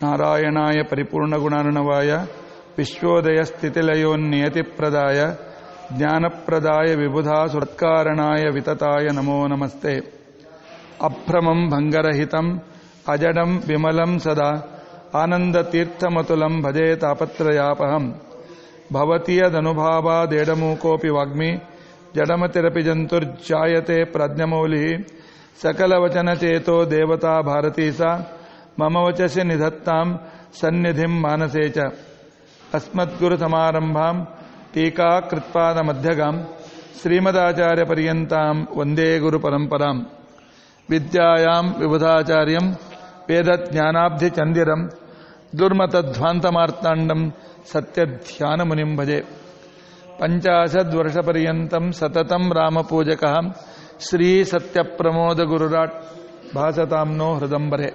ನಾರಾಯಣಾಯ ಪರಿಪೂರ್ಣಗುಣಾರ್ಣವಾಯ ವಿಶ್ವೋದಯಸ್ಥಿತಿಲಯೋನ್ನಿಯತಿಪ್ರದಾಯ ಜ್ಞಾನಪ್ರದಾಯ ವಿಬುಧಾ ಸುರತ್ಕಾರಣಾಯ ವಿತತಾಯ ನಮೋ ನಮಸ್ತೆ ಅಭ್ರಮಂ ಭಂಗರಹಿತಂ ಅಜಡಂ ವಿಮಲಂ ಸದಾ ಆನಂದತೀರ್ಥಮತುಲಂ ಭಜೆ ತಾಪತ್ರಯಾಪಹಂ ಭವತೀಯದನುಭಾವಾದೇಡಮೂಕೋऽಪಿ ವಾಗ್ಮಿ ಜಡಮತಿರಪಿ ಜಂತುರ್ಜಾಯತೆ ಪ್ರಜ್ಞಮೌಲಿः सकलवचनचेतो देवता भारती सा मम वचसि निधत्तां सन्निधिं मानसे च अस्मद्गुरुसमारम्भां टीकाकृत्पादमध्यगां श्रीमदाचार्यपर्यन्तां वन्दे गुरुपरम्पराम् विद्यायां विबुधाचार्यं वेदज्ञानाब्धिचन्दिरं दुर्मतध्वान्तमार्ताण्डं सत्यध्यानमुनिं भजे पञ्चाशद्वर्षपर्यन्तं सततं रामपूजकः ಶ್ರೀ ಸತ್ಯಪ್ರಮೋದ ಗುರುರಾಟ್ ಭಾಸತಾಂನೋ ಹೃದಂಬರೆ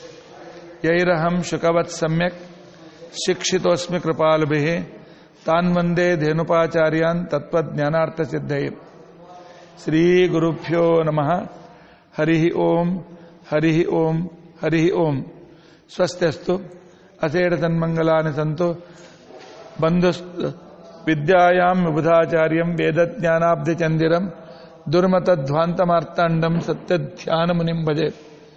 ಯೈರಹಂ ಶುಕವತ್ ಸಮ್ಯಕ್ ಶಿಕ್ಷಿತೋಸ್ಮಿ ಕೃಪಾಲುಭಿ ತಾನ್ ವಂದೇ ಧೇನುಪಾಚಾರ್ಯಾನ್ ತತ್ವಜ್ಞಾನಾರ್ಥಸಿದ್ಧೈ ಶ್ರೀ ಗುರುಭ್ಯೋ ನಮಃ ಹರಿ ಓಂ ಹರಿ ಓಂ ಹರಿ ಓಂ ಸ್ವಸ್ತ್ಯಸ್ತು ಅಸೇಡ ತನ್ಮಂಗಲಾನಿ ಸಂತು ಬಂಧು ವಿದ್ಯಾಯಾಂ ವಿಬುಧಾಚಾರ್ಯಂ ವೇದಜ್ಞಾನಾಬ್ಧಿಚಂದಿರಂ ದುರ್ಮತಧ್ವಾಂತಮಾರ್ತಾಂಡಂ ಸತ್ಯಧ್ಯಾನಮುನಿಂ ಭಜೆ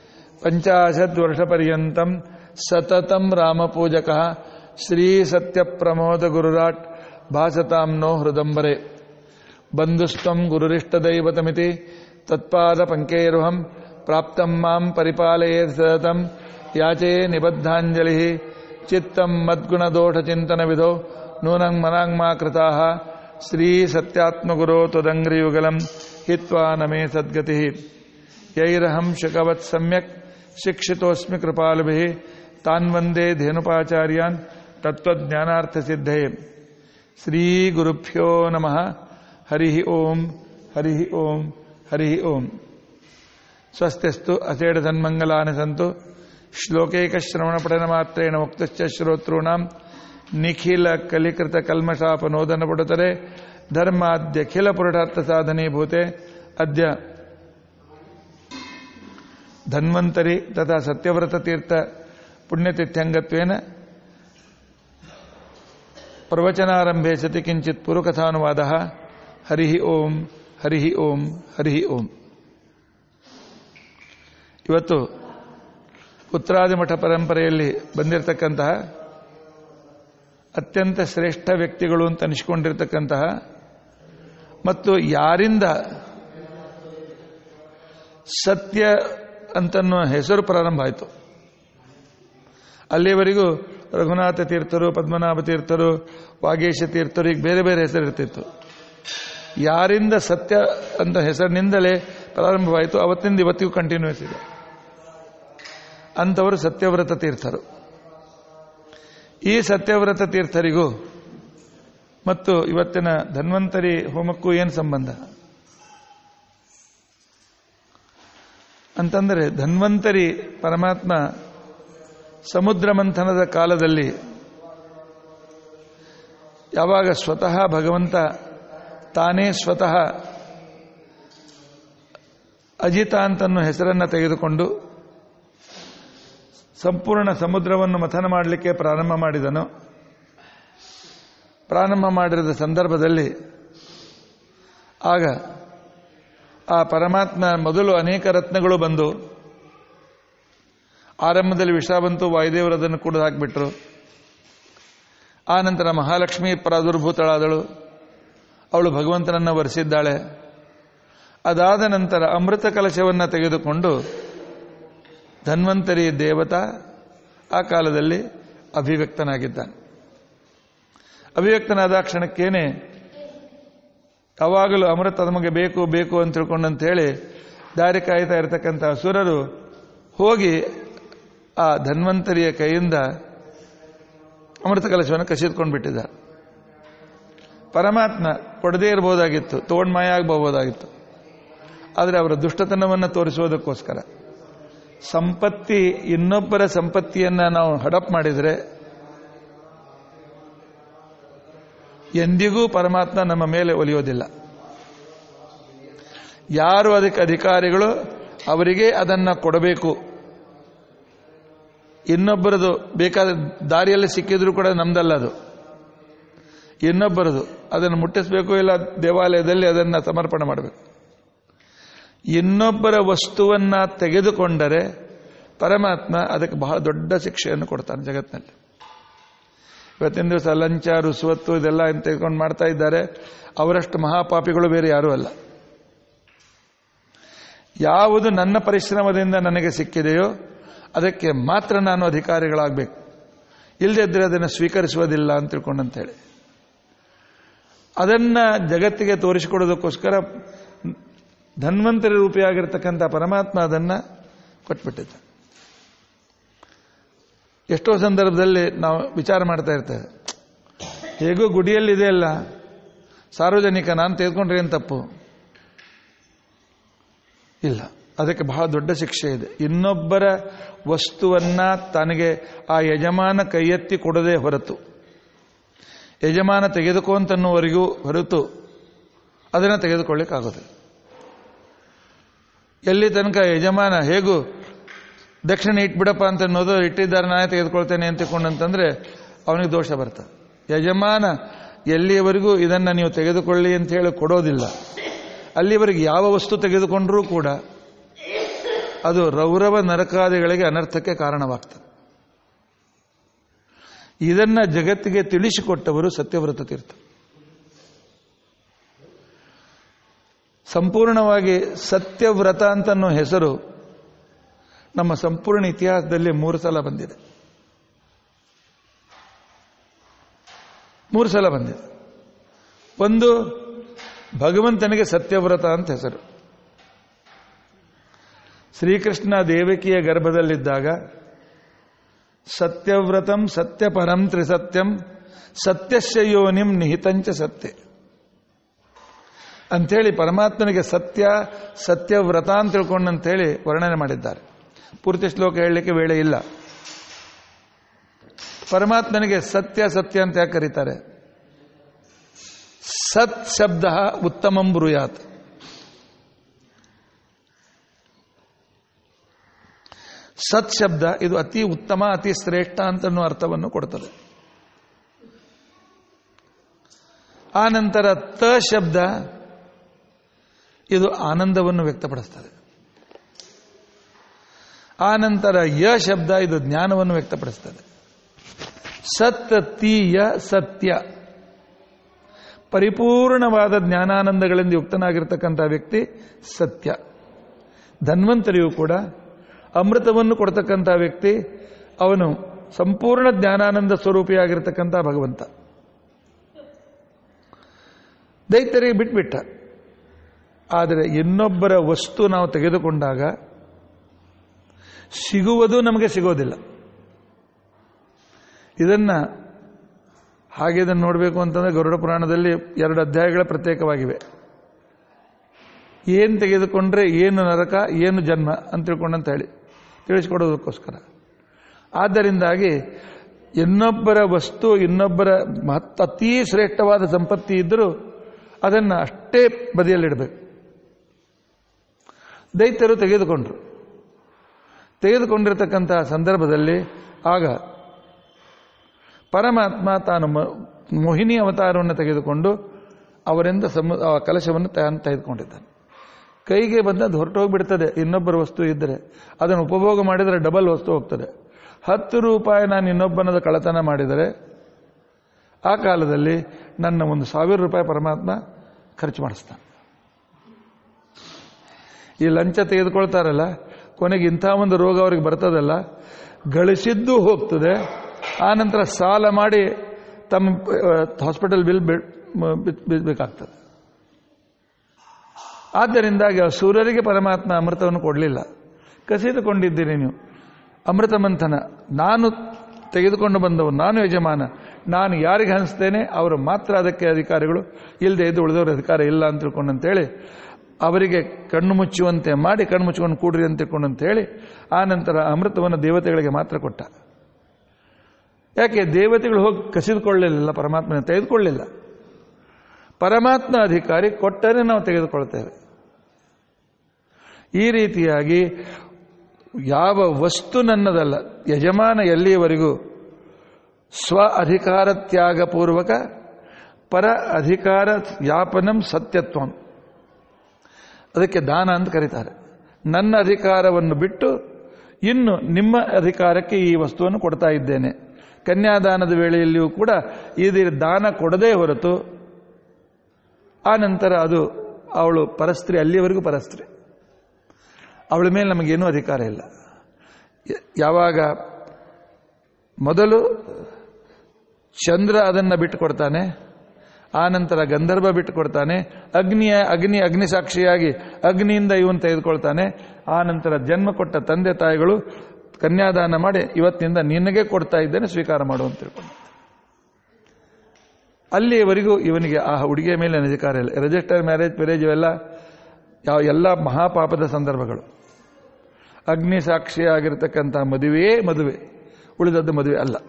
ಪಂಚಾಶದ್ವರ್ಷಪರ್ಯಂತಂ ಸತತಂ ರಾಮಪೂಜಕಃ ಶ್ರೀ ಸತ್ಯಪ್ರಮೋದ ಗುರುರಾಟ್ ಭಾಸತಾಂ ನೋ ಹೃದಂಬರೆ ಬಂಧುಸ್ತ್ವಂ ಗುರುರಿಷ್ಟದೈವತಮಿತಿ ತತ್ಪಾದ ಪಂಕೇರುಹಂ ಪ್ರಾಪ್ತಂ ಮಾಂ ಪರಿಪಾಲಯೇತ್ ಸತತಂ ಯಾಚೇ ನಿಬದ್ಧಾಂಜಲಿ ಚಿತ್ತಂ ಮದ್ಗುಣದೋಷಚಿಂತನ ವಿಧೋ ನೂನಂ ಮನಾಂಗ್ಮಾ ಕೃತಾಃ ಶ್ರೀ ಸತ್ಯಾತ್ಮಗುರೋ ತ್ವದಂಗ್ರಿಯುಗಲಂ ಹಿತ್ವಾ ನಮೇ ಸದ್ಗತಿ ಯೈರಹಂ ಶುಕವತ್ ಸಮ್ಯಕ್ ಶಿಕ್ಷಿತೋಸ್ಮಿ ಕೃಪಾಲುಭಿ ತಾನ್ ವಂದೇ ಧೇನುಪಾಚಾರ್ಯಾನ್ ತತ್ವಜ್ಞಾನಾರ್ಥಸಿದ್ಧೇ ಶ್ರೀ ಗುರುಭ್ಯೋ ನಮಃ ಹರಿ ಓಂ ಹರಿ ಓಂ ಹರಿ ಓಂ ಸ್ವಸ್ತಿಸ್ತು ಅಸೇಡ ಸನ್ಮಂಗಲಾನಿ ಸಂತು ಶ್ಲೋಕೈಕಶ್ರವಣಪಠನ ಮಾತ್ರೇಣ ಮುಕ್ತಶ್ಚ ಶ್ರೋತॄಣಾಂ ನಿಖಿಲ ಕಲಿಕೃತ ಕಲ್ಮಷಾಪನೋದನ ಪಡುತ್ತದೆ ಧರ್ಮಾದ್ಯಖಿಲ ಪುರುಷಾರ್ಥ ಸಾಧನೀಭೂತೆ ಅದ್ಯ ಧನ್ವಂತರಿ ತಥಾ ಸತ್ಯವ್ರತ ತೀರ್ಥ ಪುಣ್ಯತಿಥ್ಯಂಗತ್ವೇನ ಪ್ರವಚನಾರಂಭೆ ಸತಿ ಕಿಂಚಿತ್ ಪುರುಕಥಾನುವಾದ ಹರಿ ಓಂ ಹರಿ ಓಂ ಹರಿ ಓಂ ಇವತ್ತು ಉತ್ತರಾದಿಮಠ ಪರಂಪರೆಯಲ್ಲಿ ಬಂದಿರತಕ್ಕಂತಹ ಅತ್ಯಂತ ಶ್ರೇಷ್ಠ ವ್ಯಕ್ತಿಗಳು ಅಂತ ಅನಿಸಿಕೊಂಡಿರ್ತಕ್ಕಂತಹ ಮತ್ತು ಯಾರಿಂದ ಸತ್ಯ ಅಂತನ್ನೋ ಹೆಸರು ಪ್ರಾರಂಭ ಆಯಿತು ಅಲ್ಲಿವರೆಗೂ ರಘುನಾಥ ತೀರ್ಥರು ಪದ್ಮನಾಭ ತೀರ್ಥರು ವಾಗೇಶ ತೀರ್ಥರು ಈಗ ಬೇರೆ ಬೇರೆ ಹೆಸರು ಇರ್ತಿತ್ತು ಯಾರಿಂದ ಸತ್ಯ ಅಂತ ಹೆಸರಿನಿಂದಲೇ ಪ್ರಾರಂಭವಾಯಿತು ಅವತ್ತಿಂದ ಇವತ್ತಿಗೂ ಕಂಟಿನ್ಯೂಸ್ ಇದೆ ಅಂಥವರು ಸತ್ಯವ್ರತ ತೀರ್ಥರು ಈ ಸತ್ಯವ್ರತ ತೀರ್ಥರಿಗೂ ಮತ್ತು ಇವತ್ತಿನ ಧನ್ವಂತರಿ ಹೋಮಕ್ಕೂ ಏನು ಸಂಬಂಧ ಅಂತಂದರೆ ಧನ್ವಂತರಿ ಪರಮಾತ್ಮ ಸಮುದ್ರ ಮಂಥನದ ಕಾಲದಲ್ಲಿ ಯಾವಾಗ ಸ್ವತಃ ಭಗವಂತ ತಾನೇ ಸ್ವತಃ ಅಜಿತ ಅಂತನ್ನೋ ಹೆಸರನ್ನು ತೆಗೆದುಕೊಂಡು ಸಂಪೂರ್ಣ ಸಮುದ್ರವನ್ನು ಮಥನ ಮಾಡಲಿಕ್ಕೆ ಪ್ರಾರಂಭ ಮಾಡಿದನು ಪ್ರಾರಂಭ ಮಾಡಿದ ಸಂದರ್ಭದಲ್ಲಿ ಆಗ ಆ ಪರಮಾತ್ಮ ಮೊದಲು ಅನೇಕ ರತ್ನಗಳು ಬಂದು ಆರಂಭದಲ್ಲಿ ವಿಷ ಬಂತು ವಾಯುದೇವರು ಅದನ್ನು ಕುಡಿದು ಹಾಕಿಬಿಟ್ರು ಆ ನಂತರ ಮಹಾಲಕ್ಷ್ಮಿ ಪ್ರಾದುರ್ಭೂತಳಾದಳು ಅವಳು ಭಗವಂತನನ್ನು ವರಿಸಿದ್ದಾಳೆ ಅದಾದ ನಂತರ ಅಮೃತ ಕಲಶವನ್ನು ತೆಗೆದುಕೊಂಡು ಧನ್ವಂತರಿ ದೇವತಾ ಆ ಕಾಲದಲ್ಲಿ ಅಭಿವ್ಯಕ್ತನಾಗಿದ್ದಾನೆ ಅಭಿವ್ಯಕ್ತನಾದ ಕ್ಷಣಕ್ಕೇನೆ ಯಾವಾಗಲೂ ಅಮೃತ ನಮಗೆ ಬೇಕು ಬೇಕು ಅಂತ ತಿಳ್ಕೊಂಡಂತ ಹೇಳಿ ದಾರಿ ಕಾಯ್ತಾ ಇರತಕ್ಕಂಥ ಅಸುರರು ಹೋಗಿ ಆ ಧನ್ವಂತರಿಯ ಕೈಯಿಂದ ಅಮೃತ ಕಲಶವನ್ನು ಕಸಿದ್ಕೊಂಡು ಬಿಟ್ಟಿದ್ದ ಪರಮಾತ್ಮ ಕೊಡದೇ ಇರಬಹುದಾಗಿತ್ತು ತೋಡ್ ಮಾಯ ಆಗಬಹುದಾಗಿತ್ತು ಆದರೆ ಅವರ ದುಷ್ಟತನವನ್ನು ತೋರಿಸುವುದಕ್ಕೋಸ್ಕರ ಸಂಪತ್ತಿ ಇನ್ನೊಬ್ಬರ ಸಂಪತ್ತಿಯನ್ನು ನಾವು ಹಡಪ್ ಮಾಡಿದರೆ ಎಂದಿಗೂ ಪರಮಾತ್ಮ ನಮ್ಮ ಮೇಲೆ ಒಲಿಯೋದಿಲ್ಲ ಯಾರು ಅದಕ್ಕೆ ಅಧಿಕಾರಿಗಳು ಅವರಿಗೆ ಅದನ್ನು ಕೊಡಬೇಕು ಇನ್ನೊಬ್ಬರದು ಬೇಕಾದ ದಾರಿಯಲ್ಲಿ ಸಿಕ್ಕಿದ್ರು ಕೂಡ ನಮ್ದಲ್ಲ ಅದು ಇನ್ನೊಬ್ಬರದು ಅದನ್ನು ಮುಟ್ಟಿಸಬೇಕು ಇಲ್ಲ ದೇವಾಲಯದಲ್ಲಿ ಅದನ್ನು ಸಮರ್ಪಣೆ ಮಾಡಬೇಕು ಇನ್ನೊಬ್ಬರ ವಸ್ತುವನ್ನ ತೆಗೆದುಕೊಂಡರೆ ಪರಮಾತ್ಮ ಅದಕ್ಕೆ ಬಹಳ ದೊಡ್ಡ ಶಿಕ್ಷೆಯನ್ನು ಕೊಡ್ತಾನೆ ಜಗತ್ತಿನಲ್ಲಿ ಇವತ್ತಿನ ದಿವಸ ಲಂಚ ರುಸುವತ್ತು ಇದೆಲ್ಲ ಏನ್ ತೆಗೆದುಕೊಂಡು ಮಾಡ್ತಾ ಇದ್ದಾರೆ ಅವರಷ್ಟು ಮಹಾಪಾಪಿಗಳು ಬೇರೆ ಯಾರೂ ಅಲ್ಲ ಯಾವುದು ನನ್ನ ಪರಿಶ್ರಮದಿಂದ ನನಗೆ ಸಿಕ್ಕಿದೆಯೋ ಅದಕ್ಕೆ ಮಾತ್ರ ನಾನು ಅಧಿಕಾರಿಗಳಾಗಬೇಕು ಇಲ್ಲದೆ ಇದ್ರೆ ಅದನ್ನು ಸ್ವೀಕರಿಸುವುದಿಲ್ಲ ಅಂತ ತಿಳ್ಕೊಂಡಂತೇಳಿ ಅದನ್ನ ಜಗತ್ತಿಗೆ ತೋರಿಸಿಕೊಡೋದಕ್ಕೋಸ್ಕರ ಧನ್ವಂತರಿ ರೂಪಿಯಾಗಿರ್ತಕ್ಕಂಥ ಪರಮಾತ್ಮ ಅದನ್ನ ಕೊಟ್ಬಿಟ್ಟಿದ್ದ ಎಷ್ಟೋ ಸಂದರ್ಭದಲ್ಲಿ ನಾವು ವಿಚಾರ ಮಾಡ್ತಾ ಇರ್ತೇವೆ ಹೇಗೂ ಗುಡಿಯಲ್ಲಿದೆ ಅಲ್ಲ ಸಾರ್ವಜನಿಕ ನಾನು ತೆಗೆದುಕೊಂಡ್ರೆ ಏನು ತಪ್ಪು ಇಲ್ಲ ಅದಕ್ಕೆ ಬಹಳ ದೊಡ್ಡ ಶಿಕ್ಷೆ ಇದೆ ಇನ್ನೊಬ್ಬರ ವಸ್ತುವನ್ನ ತನಗೆ ಆ ಯಜಮಾನ ಕೈಯೆತ್ತಿ ಕೊಡದೆ ಹೊರತು ಯಜಮಾನ ತೆಗೆದುಕೊಂತನ್ನುವರೆಗೂ ಹೊರತು ಅದನ್ನು ತೆಗೆದುಕೊಳ್ಳಿಕ್ಕಾಗೋದಿಲ್ಲ ಎಲ್ಲಿ ತನಕ ಯಜಮಾನ ಹೇಗೂ ದಕ್ಷಿಣ ಇಟ್ಬಿಡಪ್ಪ ಅಂತ ಅನ್ನೋದು ಇಟ್ಟಿದ್ದಾರೆ ನಾನೇ ತೆಗೆದುಕೊಳ್ತೇನೆ ಅಂತ ತಿಳ್ಕೊಂಡಂತಂದ್ರೆ ಅವನಿಗೆ ದೋಷ ಬರ್ತದೆ ಯಜಮಾನ ಎಲ್ಲಿಯವರೆಗೂ ಇದನ್ನು ನೀವು ತೆಗೆದುಕೊಳ್ಳಿ ಅಂತ ಹೇಳಿ ಕೊಡೋದಿಲ್ಲ ಅಲ್ಲಿವರೆಗೆ ಯಾವ ವಸ್ತು ತೆಗೆದುಕೊಂಡರೂ ಕೂಡ ಅದು ರೌರವ ನರಕಾದಿಗಳಿಗೆ ಅನರ್ಥಕ್ಕೆ ಕಾರಣವಾಗ್ತದೆ ಇದನ್ನ ಜಗತ್ತಿಗೆ ತಿಳಿಸಿಕೊಟ್ಟವರು ಸತ್ಯವ್ರತ ತೀರ್ಥ ಸಂಪೂರ್ಣವಾಗಿ ಸತ್ಯವ್ರತ ಅಂತನ್ನೋ ಹೆಸರು ನಮ್ಮ ಸಂಪೂರ್ಣ ಇತಿಹಾಸದಲ್ಲಿ ಮೂರು ಸಲ ಬಂದಿದೆ ಮೂರು ಸಲ ಬಂದಿದೆ ಒಂದು ಭಗವಂತನಿಗೆ ಸತ್ಯವ್ರತ ಅಂತ ಹೆಸರು ಶ್ರೀಕೃಷ್ಣ ದೇವಕಿಯ ಗರ್ಭದಲ್ಲಿದ್ದಾಗ ಸತ್ಯವ್ರತಂ ಸತ್ಯಪರಂ ತ್ರಿಸತ್ಯಂ ಸತ್ಯಸ್ಯ ಯೋನಿಂ ನಿಹಿತಂಚ ಸತ್ಯ ಅಂಥೇಳಿ ಪರಮಾತ್ಮನಿಗೆ ಸತ್ಯ ಸತ್ಯವ್ರತ ಅಂತ ತಿಳ್ಕೊಂಡಂತೇಳಿ ವರ್ಣನೆ ಮಾಡಿದ್ದಾರೆ ಪೂರ್ತಿ ಶ್ಲೋಕ ಹೇಳಲಿಕ್ಕೆ ವೇಳೆ ಇಲ್ಲ ಪರಮಾತ್ಮನಿಗೆ ಸತ್ಯ ಸತ್ಯ ಅಂತ ಯಾಕೆ ಕರೀತಾರೆ ಸತ್ ಶಬ್ದ ಉತ್ತಮಂ ಬ್ರೂಯಾತ್ ಸತ್ ಶಬ್ದ ಇದು ಅತಿ ಉತ್ತಮ ಅತಿ ಶ್ರೇಷ್ಠ ಅಂತನ್ನೋ ಅರ್ಥವನ್ನು ಕೊಡ್ತದೆ ಆ ನಂತರ ತ ಶಬ್ದ ಇದು ಆನಂದವನ್ನು ವ್ಯಕ್ತಪಡಿಸ್ತದೆ ಆ ನಂತರ ಯ ಶಬ್ದ ಇದು ಜ್ಞಾನವನ್ನು ವ್ಯಕ್ತಪಡಿಸ್ತದೆ ಸತ್ ತೀಯ ಸತ್ಯ ಪರಿಪೂರ್ಣವಾದ ಜ್ಞಾನಾನಂದಗಳಿಂದ ಯುಕ್ತನಾಗಿರ್ತಕ್ಕಂಥ ವ್ಯಕ್ತಿ ಸತ್ಯ ಧನ್ವಂತರಿಯೂ ಕೂಡ ಅಮೃತವನ್ನು ಕೊಡ್ತಕ್ಕಂಥ ವ್ಯಕ್ತಿ ಅವನು ಸಂಪೂರ್ಣ ಜ್ಞಾನಾನಂದ ಸ್ವರೂಪಿಯಾಗಿರ್ತಕ್ಕಂಥ ಭಗವಂತ ದೈತ್ಯರಿಗೆ ಬಿಟ್ಬಿಟ್ಟ ಆದರೆ ಇನ್ನೊಬ್ಬರ ವಸ್ತು ನಾವು ತೆಗೆದುಕೊಂಡಾಗ ಸಿಗುವುದು ನಮಗೆ ಸಿಗೋದಿಲ್ಲ ಇದನ್ನ ಹಾಗೆ ಇದನ್ನು ನೋಡಬೇಕು ಅಂತಂದ್ರೆ ಗರುಡ ಪುರಾಣದಲ್ಲಿ ಎರಡು ಅಧ್ಯಾಯಗಳ ಪ್ರತ್ಯೇಕವಾಗಿವೆ ಏನು ತೆಗೆದುಕೊಂಡ್ರೆ ಏನು ನರಕ ಏನು ಜನ್ಮ ಅಂತ ತಿಳ್ಕೊಂಡಂತ ಹೇಳಿ ತಿಳಿಸಿಕೊಡೋದಕ್ಕೋಸ್ಕರ ಆದ್ದರಿಂದಾಗಿ ಇನ್ನೊಬ್ಬರ ವಸ್ತು ಇನ್ನೊಬ್ಬರ ಮಹತ್ ಅತೀ ಶ್ರೇಷ್ಠವಾದ ಸಂಪತ್ತಿ ಇದ್ದರೂ ಅದನ್ನು ಅಷ್ಟೇ ಬದಿಯಲ್ಲಿಡಬೇಕು ದೈತ್ಯರು ತೆಗೆದುಕೊಂಡ್ರು ತೆಗೆದುಕೊಂಡಿರತಕ್ಕಂತಹ ಸಂದರ್ಭದಲ್ಲಿ ಆಗ ಪರಮಾತ್ಮ ತಾನು ಮೋಹಿನಿ ಅವತಾರವನ್ನು ತೆಗೆದುಕೊಂಡು ಅವರಿಂದ ಸಮ ಆ ಕಲಶವನ್ನು ತಾನು ತೆಗೆದುಕೊಂಡಿದ್ದಾನೆ ಕೈಗೆ ಬಂದದ್ದು ಹೊರಟು ಹೋಗ್ಬಿಡ್ತದೆ ಇನ್ನೊಬ್ಬರ ವಸ್ತು ಇದ್ದರೆ ಅದನ್ನು ಉಪಭೋಗ ಮಾಡಿದರೆ ಡಬಲ್ ವಸ್ತು ಹೋಗ್ತದೆ ಹತ್ತು ರೂಪಾಯಿ ನಾನು ಇನ್ನೊಬ್ಬನದ ಕಳತನ ಮಾಡಿದರೆ ಆ ಕಾಲದಲ್ಲಿ ನನ್ನ ಒಂದು ಸಾವಿರ ರೂಪಾಯಿ ಪರಮಾತ್ಮ ಖರ್ಚು ಮಾಡಿಸ್ತಾನೆ ಈ ಲಂಚ ತೆಗೆದುಕೊಳ್ತಾರಲ್ಲ ಕೊನೆಗೆ ಇಂಥ ಒಂದು ರೋಗ ಅವ್ರಿಗೆ ಬರ್ತದಲ್ಲ ಗಳಿಸಿದ್ದು ಹೋಗ್ತದೆ ಆ ನಂತರ ಸಾಲ ಮಾಡಿ ತಮ್ಮ ಹಾಸ್ಪಿಟಲ್ ಬಿಲ್ ಬೇಕಾಗ್ತದೆ ಆದ್ದರಿಂದಾಗಿ ಆ ಸೂರ್ಯರಿಗೆ ಪರಮಾತ್ಮ ಅಮೃತವನ್ನು ಕೊಡಲಿಲ್ಲ ಕಸಿದುಕೊಂಡಿದ್ದೀರಿ ನೀವು ಅಮೃತ ಮಂಥನ ನಾನು ತೆಗೆದುಕೊಂಡು ಬಂದವು ನಾನು ಯಜಮಾನ ನಾನು ಯಾರಿಗೆ ಹಂಚ್ತೇನೆ ಅವರು ಮಾತ್ರ ಅದಕ್ಕೆ ಅಧಿಕಾರಿಗಳು ಇಲ್ಲದೆ ಇದ್ದು ಉಳಿದವರ ಅಧಿಕಾರ ಇಲ್ಲ ಅಂತ ತಿಳ್ಕೊಂಡಂತೇಳಿ ಅವರಿಗೆ ಕಣ್ಣು ಮುಚ್ಚುವಂತೆ ಮಾಡಿ ಕಣ್ಣು ಮುಚ್ಚಿಕೊಂಡು ಕೂಡ್ರಿ ಅಂತ ತಿಳ್ಕೊಂಡಂತ ಹೇಳಿ ಆ ನಂತರ ಅಮೃತವನ್ನು ದೇವತೆಗಳಿಗೆ ಮಾತ್ರ ಕೊಟ್ಟ ಯಾಕೆ ದೇವತೆಗಳು ಹೋಗಿ ಕಸಿದುಕೊಳ್ಳಲಿಲ್ಲ ಪರಮಾತ್ಮನ ತೆಗೆದುಕೊಳ್ಳಲಿಲ್ಲ ಪರಮಾತ್ಮ ಅಧಿಕಾರಿ ಕೊಟ್ಟರೆ ನಾವು ತೆಗೆದುಕೊಳ್ತೇವೆ ಈ ರೀತಿಯಾಗಿ ಯಾವ ವಸ್ತು ನನ್ನದಲ್ಲ ಯಜಮಾನ ಎಲ್ಲಿಯವರೆಗೂ ಸ್ವ ಅಧಿಕಾರ ತ್ಯಾಗಪೂರ್ವಕ ಪರ ಅಧಿಕಾರ ಯಾಪನಂ ಸತ್ಯತ್ವಂ ಅದಕ್ಕೆ ದಾನ ಅಂತ ಕರೀತಾರೆ ನನ್ನ ಅಧಿಕಾರವನ್ನು ಬಿಟ್ಟು ಇನ್ನು ನಿಮ್ಮ ಅಧಿಕಾರಕ್ಕೆ ಈ ವಸ್ತುವನ್ನು ಕೊಡ್ತಾ ಇದ್ದೇನೆ ಕನ್ಯಾದಾನದ ವೇಳೆಯಲ್ಲಿಯೂ ಕೂಡ ಇದು ದಾನ ಕೊಡದೇ ಹೊರತು ಆ ನಂತರ ಅದು ಅವಳು ಪರಸ್ತ್ರೀ ಅಲ್ಲಿಯವರೆಗೂ ಪರಸ್ತ್ರೀ ಅವಳ ಮೇಲೆ ನಮಗೇನೂ ಅಧಿಕಾರ ಇಲ್ಲ ಯ- ಯಾವಾಗ ಮೊದಲು ಚಂದ್ರ ಅದನ್ನು ಬಿಟ್ಟು ಕೊಡ್ತಾನೆ ಆ ನಂತರ ಗಂಧರ್ವ ಬಿಟ್ಟು ಕೊಡ್ತಾನೆ ಅಗ್ನಿಯ ಅಗ್ನಿ ಅಗ್ನಿ ಸಾಕ್ಷಿಯಾಗಿ ಅಗ್ನಿಯಿಂದ ಇವನು ತೆಗೆದುಕೊಳ್ತಾನೆ ಆ ನಂತರ ಜನ್ಮ ಕೊಟ್ಟ ತಂದೆ ತಾಯಿಗಳು ಕನ್ಯಾದಾನ ಮಾಡಿ ಇವತ್ತಿನಿಂದ ನಿನಗೆ ಕೊಡ್ತಾ ಇದ್ದೇನೆ ಸ್ವೀಕಾರ ಮಾಡು ಅಂತ ತಿಳ್ಕೊಂಡು ಅಲ್ಲಿಯವರೆಗೂ ಇವನಿಗೆ ಆ ಹುಡುಗಿಯ ಮೇಲೆ ಅಧಿಕಾರ ಇಲ್ಲ ರಿಜಿಸ್ಟರ್ ಮ್ಯಾರೇಜ್ ಮ್ಯಾರೇಜ್ ಇವೆಲ್ಲ ಯಾವ ಎಲ್ಲ ಮಹಾಪಾಪದ ಸಂದರ್ಭಗಳು ಅಗ್ನಿ ಸಾಕ್ಷಿಯಾಗಿರ್ತಕ್ಕಂಥ ಮದುವೆಯೇ ಮದುವೆ ಉಳಿದದ್ದು ಮದುವೆ ಅಲ್ಲ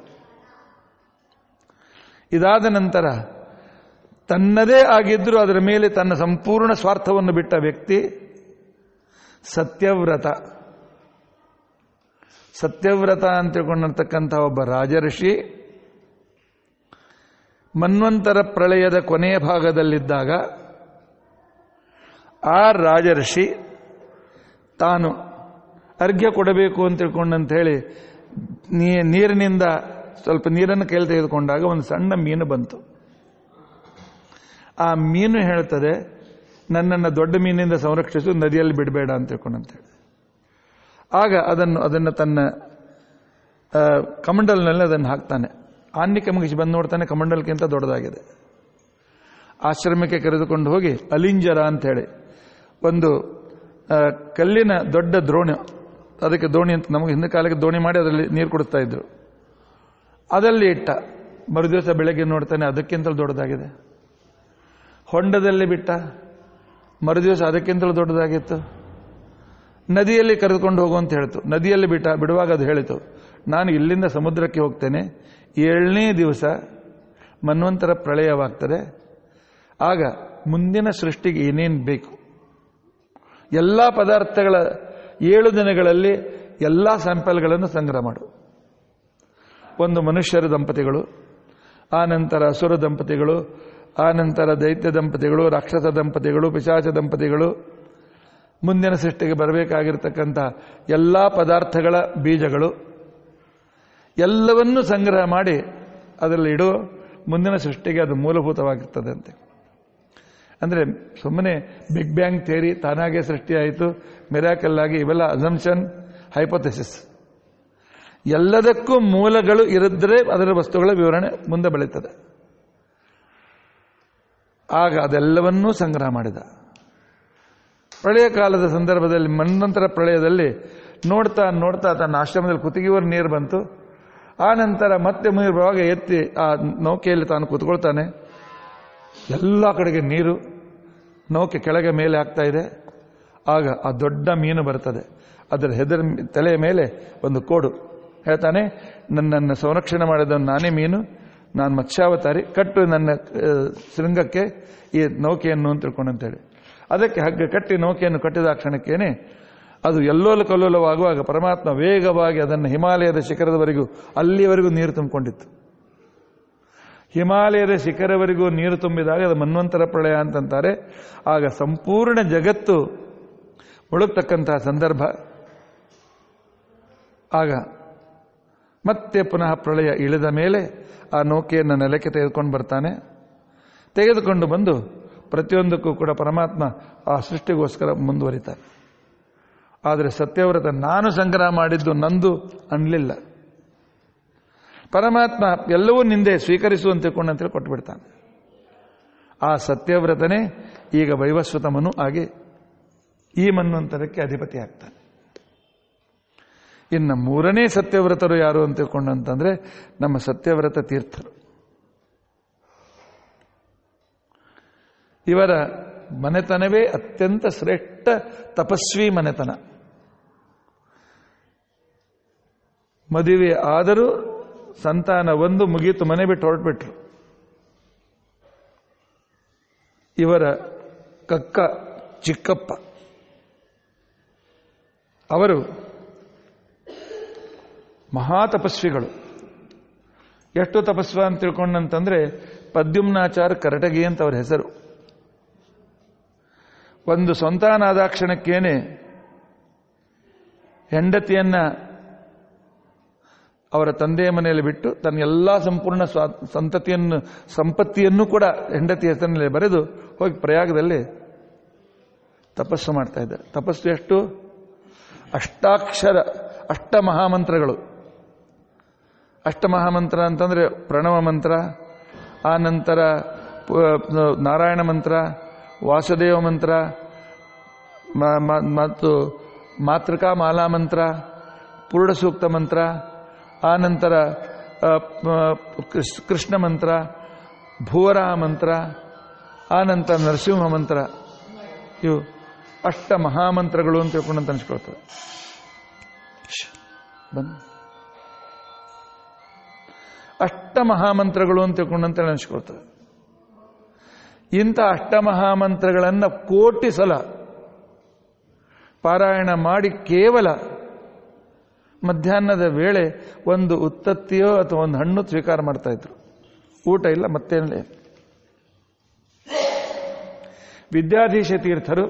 ಇದಾದ ನಂತರ ತನ್ನದೇ ಆಗಿದ್ದರೂ ಅದರ ಮೇಲೆ ತನ್ನ ಸಂಪೂರ್ಣ ಸ್ವಾರ್ಥವನ್ನು ಬಿಟ್ಟ ವ್ಯಕ್ತಿ ಸತ್ಯವ್ರತ ಸತ್ಯವ್ರತ ಅಂತ ತಿಳ್ಕೊಂಡಿರ್ತಕ್ಕಂಥ ಒಬ್ಬ ರಾಜಋಷಿ ಮನ್ವಂತರ ಪ್ರಳಯದ ಕೊನೆಯ ಭಾಗದಲ್ಲಿದ್ದಾಗ ಆ ರಾಜಋಷಿ ತಾನು ಅರ್ಘ್ಯ ಕೊಡಬೇಕು ಅಂತ ತಿಳ್ಕೊಂಡಂತ ಹೇಳಿ ನೀ- ನೀರಿನಿಂದ ಸ್ವಲ್ಪ ನೀರನ್ನು ಕೈಲಿ ತೆಗೆದುಕೊಂಡಾಗ ಒಂದು ಸಣ್ಣ ಮೀನು ಬಂತು ಆ ಮೀನು ಹೇಳ್ತದೆ ನನ್ನನ್ನು ದೊಡ್ಡ ಮೀನಿಂದ ಸಂರಕ್ಷಿಸು ನದಿಯಲ್ಲಿ ಬಿಡಬೇಡ ಅಂತ ತಿಳ್ಕೊಂಡಂತ ಹೇಳಿ ಆಗ ಅದನ್ನು ಅದನ್ನು ತನ್ನ ಆ, ಕಮಂಡಲ್ನಲ್ಲಿ ಅದನ್ನು ಹಾಕ್ತಾನೆ ಆನ್ನಿಕೆ ಮುಗಿಸಿ ಬಂದು ನೋಡ್ತಾನೆ ಕಮಂಡಲ್ಗಿಂತ ದೊಡ್ಡದಾಗಿದೆ ಆಶ್ರಮಕ್ಕೆ ಕರೆದುಕೊಂಡು ಹೋಗಿ ಅಲಿಂಜರ ಅಂತ ಹೇಳಿ ಒಂದು ಆ, ಕಲ್ಲಿನ ದೊಡ್ಡ ದ್ರೋಣಿ ಅದಕ್ಕೆ ದೋಣಿ ಅಂತ ನಮಗೆ ಹಿಂದೆ ಕಾಲಕ್ಕೆ ದೋಣಿ ಮಾಡಿ ಅದರಲ್ಲಿ ನೀರು ಕುಡಿಸ್ತಾ ಇದ್ರು ಅದಲ್ಲಿ ಇಟ್ಟ ಮರುದಿವಸ ಬೆಳಗ್ಗೆ ನೋಡ್ತಾನೆ ಅದಕ್ಕಿಂತಲೂ ದೊಡ್ಡದಾಗಿದೆ ಹೊಂಡದಲ್ಲಿ ಬಿಟ್ಟ ಮರುದಿವಸ ಅದಕ್ಕಿಂತಲೂ ದೊಡ್ಡದಾಗಿತ್ತು ನದಿಯಲ್ಲಿ ಕರೆದುಕೊಂಡು ಹೋಗು ಅಂತ ಹೇಳ್ತು ನದಿಯಲ್ಲಿ ಬಿಟ್ಟ ಬಿಡುವಾಗ ಅದು ಹೇಳಿತು ನಾನು ಇಲ್ಲಿಂದ ಸಮುದ್ರಕ್ಕೆ ಹೋಗ್ತೇನೆ ಏಳನೇ ದಿವಸ ಮನ್ವಂತರ ಪ್ರಳಯವಾಗ್ತದೆ ಆಗ ಮುಂದಿನ ಸೃಷ್ಟಿಗೆ ಏನೇನು ಬೇಕು ಎಲ್ಲ ಪದಾರ್ಥಗಳ ಏಳು ದಿನಗಳಲ್ಲಿ ಎಲ್ಲ ಸ್ಯಾಂಪಲ್ಗಳನ್ನು ಸಂಗ್ರಹ ಮಾಡು ಒಂದು ಮನುಷ್ಯರ ದಂಪತಿಗಳು ಆ ನಂತರ ಅಸುರ ದಂಪತಿಗಳು ಆ ನಂತರ ದೈತ್ಯ ದಂಪತಿಗಳು ರಾಕ್ಷಸ ದಂಪತಿಗಳು ಪಿಶಾಚ ದಂಪತಿಗಳು ಮುಂದಿನ ಸೃಷ್ಟಿಗೆ ಬರಬೇಕಾಗಿರ್ತಕ್ಕಂಥ ಎಲ್ಲ ಪದಾರ್ಥಗಳ ಬೀಜಗಳು ಎಲ್ಲವನ್ನೂ ಸಂಗ್ರಹ ಮಾಡಿ ಅದರಲ್ಲಿ ಇಡು ಮುಂದಿನ ಸೃಷ್ಟಿಗೆ ಅದು ಮೂಲಭೂತವಾಗಿರ್ತದೆ ಅಂತೆ ಅಂದರೆ ಸುಮ್ಮನೆ ಬಿಗ್ ಬ್ಯಾಂಗ್ ಥಿಯರಿ ತಾನಾಗೆ ಸೃಷ್ಟಿಯಾಯಿತು ಮಿರಾಕಲ್ ಆಗಿ ಇವೆಲ್ಲ ಅಸಂಪ್ಷನ್ ಹೈಪೋಥೆಸಿಸ್ ಎಲ್ಲದಕ್ಕೂ ಮೂಲಗಳು ಇರಿದ್ರೆ ಅದರ ವಸ್ತುಗಳ ವಿವರಣೆ ಮುಂದೆ ಬೆಳೀತದೆ ಆಗ ಅದೆಲ್ಲವನ್ನೂ ಸಂಗ್ರಹ ಮಾಡಿದ ಪ್ರಳಯ ಕಾಲದ ಸಂದರ್ಭದಲ್ಲಿ ಮನ್ನಂತರ ಪ್ರಳಯದಲ್ಲಿ ನೋಡ್ತಾ ನೋಡ್ತಾ ತನ್ನ ಆಶ್ರಮದಲ್ಲಿ ಕುತ್ತಿಗೆವರ ನೀರು ಬಂತು ಆ ನಂತರ ಮತ್ತೆ ನೀರು ಬರುವಾಗ ಎತ್ತಿ ಆ ನೌಕೆಯಲ್ಲಿ ತಾನು ಕೂತ್ಕೊಳ್ತಾನೆ ಎಲ್ಲ ಕಡೆಗೆ ನೀರು ನೌಕೆ ಕೆಳಗೆ ಮೇಲೆ ಆಗ್ತಾ ಇದೆ ಆಗ ಆ ದೊಡ್ಡ ಮೀನು ಬರ್ತದೆ ಅದರ ಹೆದರ ತಲೆಯ ಮೇಲೆ ಒಂದು ಕೋಡು ಹೇಳ್ತಾನೆ ನನ್ನನ್ನು ಸಂರಕ್ಷಣೆ ಮಾಡಿದ ನಾನೇ ಮೀನು ನಾನು ಮತ್ಸ್ಯಾವತಾರಿ ಕಟ್ಟು ನನ್ನ ಆ, ಶೃಂಗಕ್ಕೆ ಈ ನೌಕೆಯನ್ನು ಅಂತ ತಿಳ್ಕೊಂಡಂತೇಳಿ ಅದಕ್ಕೆ ಹಗ್ಗ ಕಟ್ಟಿ ನೌಕೆಯನ್ನು ಕಟ್ಟಿದ ಕ್ಷಣಕ್ಕೇನೆ ಅದು ಎಲ್ಲೋಲ ಕಲ್ಲೋಲವಾಗುವಾಗ ಪರಮಾತ್ಮ ವೇಗವಾಗಿ ಅದನ್ನು ಹಿಮಾಲಯದ ಶಿಖರದವರೆಗೂ ಅಲ್ಲಿವರೆಗೂ ನೀರು ತುಂಬಿಕೊಂಡಿತ್ತು ಹಿಮಾಲಯದ ಶಿಖರವರೆಗೂ ನೀರು ತುಂಬಿದಾಗ ಅದು ಮನ್ವಂತರ ಪ್ರಳಯ ಅಂತಂತಾರೆ ಆಗ ಸಂಪೂರ್ಣ ಜಗತ್ತು ಮುಳುಗ್ತಕ್ಕಂತಹ ಸಂದರ್ಭ ಆಗ ಮತ್ತೆ ಪುನಃ ಪ್ರಳಯ ಇಳಿದ ಮೇಲೆ ಆ ನೌಕೆಯನ್ನು ನೆಲಕ್ಕೆ ತೆಗೆದುಕೊಂಡು ಬರ್ತಾನೆ ತೆಗೆದುಕೊಂಡು ಬಂದು ಪ್ರತಿಯೊಂದಕ್ಕೂ ಕೂಡ ಪರಮಾತ್ಮ ಆ ಸೃಷ್ಟಿಗೋಸ್ಕರ ಮುಂದುವರಿತಾನೆ ಆದರೆ ಸತ್ಯವ್ರತ ನಾನು ಸಂಗ್ರಹ ಮಾಡಿದ್ದು ನಂದು ಅನ್ಲಿಲ್ಲ ಪರಮಾತ್ಮ ಎಲ್ಲವೂ ನಿಂದೆ ಸ್ವೀಕರಿಸು ಅಂತ ತಿಳ್ಕೊಂಡು ಅಂತೇಳಿ ಕೊಟ್ಟುಬಿಡ್ತಾನೆ ಆ ಸತ್ಯವ್ರತನೇ ಈಗ ವೈವಸ್ವತ ಮನು ಆಗಿ ಈ ಮನ್ವಂತರಕ್ಕೆ ಅಧಿಪತಿ ಆಗ್ತಾನೆ ಇನ್ನು ಮೂರನೇ ಸತ್ಯವ್ರತರು ಯಾರು ಅಂತ ತಿಳ್ಕೊಂಡು ಅಂತಂದ್ರೆ ನಮ್ಮ ಸತ್ಯವ್ರತ ತೀರ್ಥರು ಇವರ ಮನೆತನವೇ ಅತ್ಯಂತ ಶ್ರೇಷ್ಠ ತಪಸ್ವಿ ಮನೆತನ ಮದುವೆ ಆದರೂ ಸಂತಾನ ಒಂದು ಮುಗೀತು ಮನೆ ಬಿಟ್ಟು ಹೊರಟ್ಬಿಟ್ರು ಇವರ ಕಕ್ಕ ಚಿಕ್ಕಪ್ಪ ಅವರು ಮಹಾ ತಪಸ್ವಿಗಳು ಎಷ್ಟು ತಪಸ್ವ ಅಂತ ತಿಳ್ಕೊಂಡಂತಂದ್ರೆ ಪದ್ಯುಮ್ನಾಚಾರ ಕರಟಗಿ ಅಂತ ಅವ್ರ ಹೆಸರು ಒಂದು ಸಂತಾನಾದಾಕ್ಷಣಕ್ಕೇನೆ ಹೆಂಡತಿಯನ್ನ ಅವರ ತಂದೆಯ ಮನೆಯಲ್ಲಿ ಬಿಟ್ಟು ತನ್ನ ಎಲ್ಲಾ ಸಂಪೂರ್ಣ ಸ್ವಾ ಸಂತತಿಯನ್ನು ಸಂಪತ್ತಿಯನ್ನು ಕೂಡ ಹೆಂಡತಿ ಹೆಸರಿನಲ್ಲಿ ಬರೆದು ಹೋಗಿ ಪ್ರಯಾಗದಲ್ಲಿ ತಪಸ್ಸು ಮಾಡ್ತಾ ಇದ್ದಾರೆ ತಪಸ್ಸು ಎಷ್ಟು ಅಷ್ಟಾಕ್ಷರ ಅಷ್ಟ ಮಹಾಮಂತ್ರಗಳು ಅಷ್ಟ ಮಹಾಮಂತ್ರ ಅಂತಂದ್ರೆ ಪ್ರಣವ ಮಂತ್ರ ಆ ನಂತರ ಪ- ನಾರಾಯಣ ಮಂತ್ರ ವಾಸುದೇವ ಮಂತ್ರ ಮ- ಮ- ಮತ್ತು ಮಾತೃಕಾ ಮಾಲಾ ಮಂತ್ರ ಪೂರ್ಣ ಸೂಕ್ತ ಮಂತ್ರ ಆ ನಂತರ ಆ, ಪ- ಕೃಷ್- ಕೃಷ್ಣ ಮಂತ್ರ ಭೂವರ ಮಂತ್ರ ಆ ನಂತರ ನರಸಿಂಹ ಮಂತ್ರ ಇವು ಅಷ್ಟ ಮಹಾಮಂತ್ರಗಳು ಅಂತ ತಿಳ್ಕೊಂಡಂತ ಅನ್ಸ್ಕೊಳ್ತದೆ ಶ್ಶ್, ಬನ್ನಿ ಅಷ್ಟ ಮಹಾಮಂತ್ರಗಳು ಅಂತ ತಿಳ್ಕೊಂಡಂತ ಅನಿಸ್ಕೊಳ್ತದೆ ಇಂಥ ಅಷ್ಟ ಮಹಾಮಂತ್ರಗಳನ್ನ ಕೋಟಿ ಸಲ ಪಾರಾಯಣ ಮಾಡಿ ಕೇವಲ ಮಧ್ಯಾಹ್ನದ ವೇಳೆ ಒಂದು ಉತ್ತತ್ತಿಯೋ ಅಥವಾ ಒಂದು ಹಣ್ಣು ಸ್ವೀಕಾರ ಮಾಡ್ತಾ ಇದ್ರು ಊಟ ಇಲ್ಲ ಮತ್ತೇನಿಲ್ಲ ವಿದ್ಯಾಧೀಶ ತೀರ್ಥರು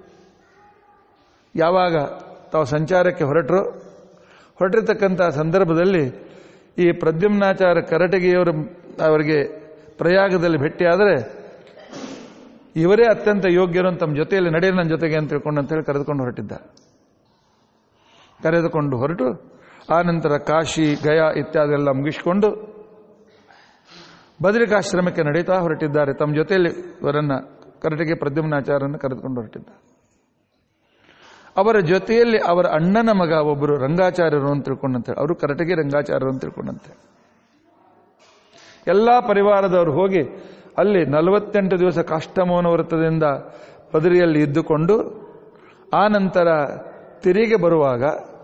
ಯಾವಾಗ ತಾವು ಸಂಚಾರಕ್ಕೆ ಹೊರಟರು ಹೊರಟಿರ್ತಕ್ಕಂಥ ಸಂದರ್ಭದಲ್ಲಿ ಈ ಪ್ರದ್ಯುಮ್ನಾಚಾರ ಕರಟಗಿಯವರು ಅವರಿಗೆ ಪ್ರಯಾಗದಲ್ಲಿ ಭೇಟಿಯಾದರೆ ಇವರೇ ಅತ್ಯಂತ ಯೋಗ್ಯರು ಅಂತ ತಮ್ಮ ಜೊತೆಯಲ್ಲಿ ನಡೆಯಲಿ ನನ್ನ ಜೊತೆಗೆ ಅಂತ ತಿಳ್ಕೊಂಡು ಅಂತ ಹೇಳಿ ಕರೆದುಕೊಂಡು ಹೊರಟಿದ್ದ ಕರೆದುಕೊಂಡು ಹೊರಟು ಆ ನಂತರ ಕಾಶಿ ಗಯಾ ಇತ್ಯಾದಿ ಎಲ್ಲ ಮುಗಿಸಿಕೊಂಡು ಬದರಿಕಾಶ್ರಮಕ್ಕೆ ನಡೀತಾ ಹೊರಟಿದ್ದಾರೆ ತಮ್ಮ ಜೊತೆಯಲ್ಲಿ ಇವರನ್ನ ಕರಟಗಿ ಪ್ರದ್ಯುಮ್ನಾಚಾರನ್ನು ಕರೆದುಕೊಂಡು ಹೊರಟಿದ್ದ ಅವರ ಜೊತೆಯಲ್ಲಿ ಅವರ ಅಣ್ಣನ ಮಗ ಒಬ್ಬರು ರಂಗಾಚಾರ್ಯರು ಅಂತ ತಿಳ್ಕೊಂಡಂತೆ ಅವರು ಕರಟಗಿ ರಂಗಾಚಾರ್ಯರು ಅಂತ ತಿಳ್ಕೊಂಡಂತೆ ಎಲ್ಲಾ ಪರಿವಾರದವರು ಹೋಗಿ ಅಲ್ಲಿ ನಲವತ್ತೆಂಟು ದಿವಸ ಕಾಷ್ಟಮೋನ ವೃತ್ತದಿಂದ ಬದರಿಯಲ್ಲಿ ಇದ್ದುಕೊಂಡು ಆ ನಂತರ ತಿರುಗಿ ಬರುವಾಗ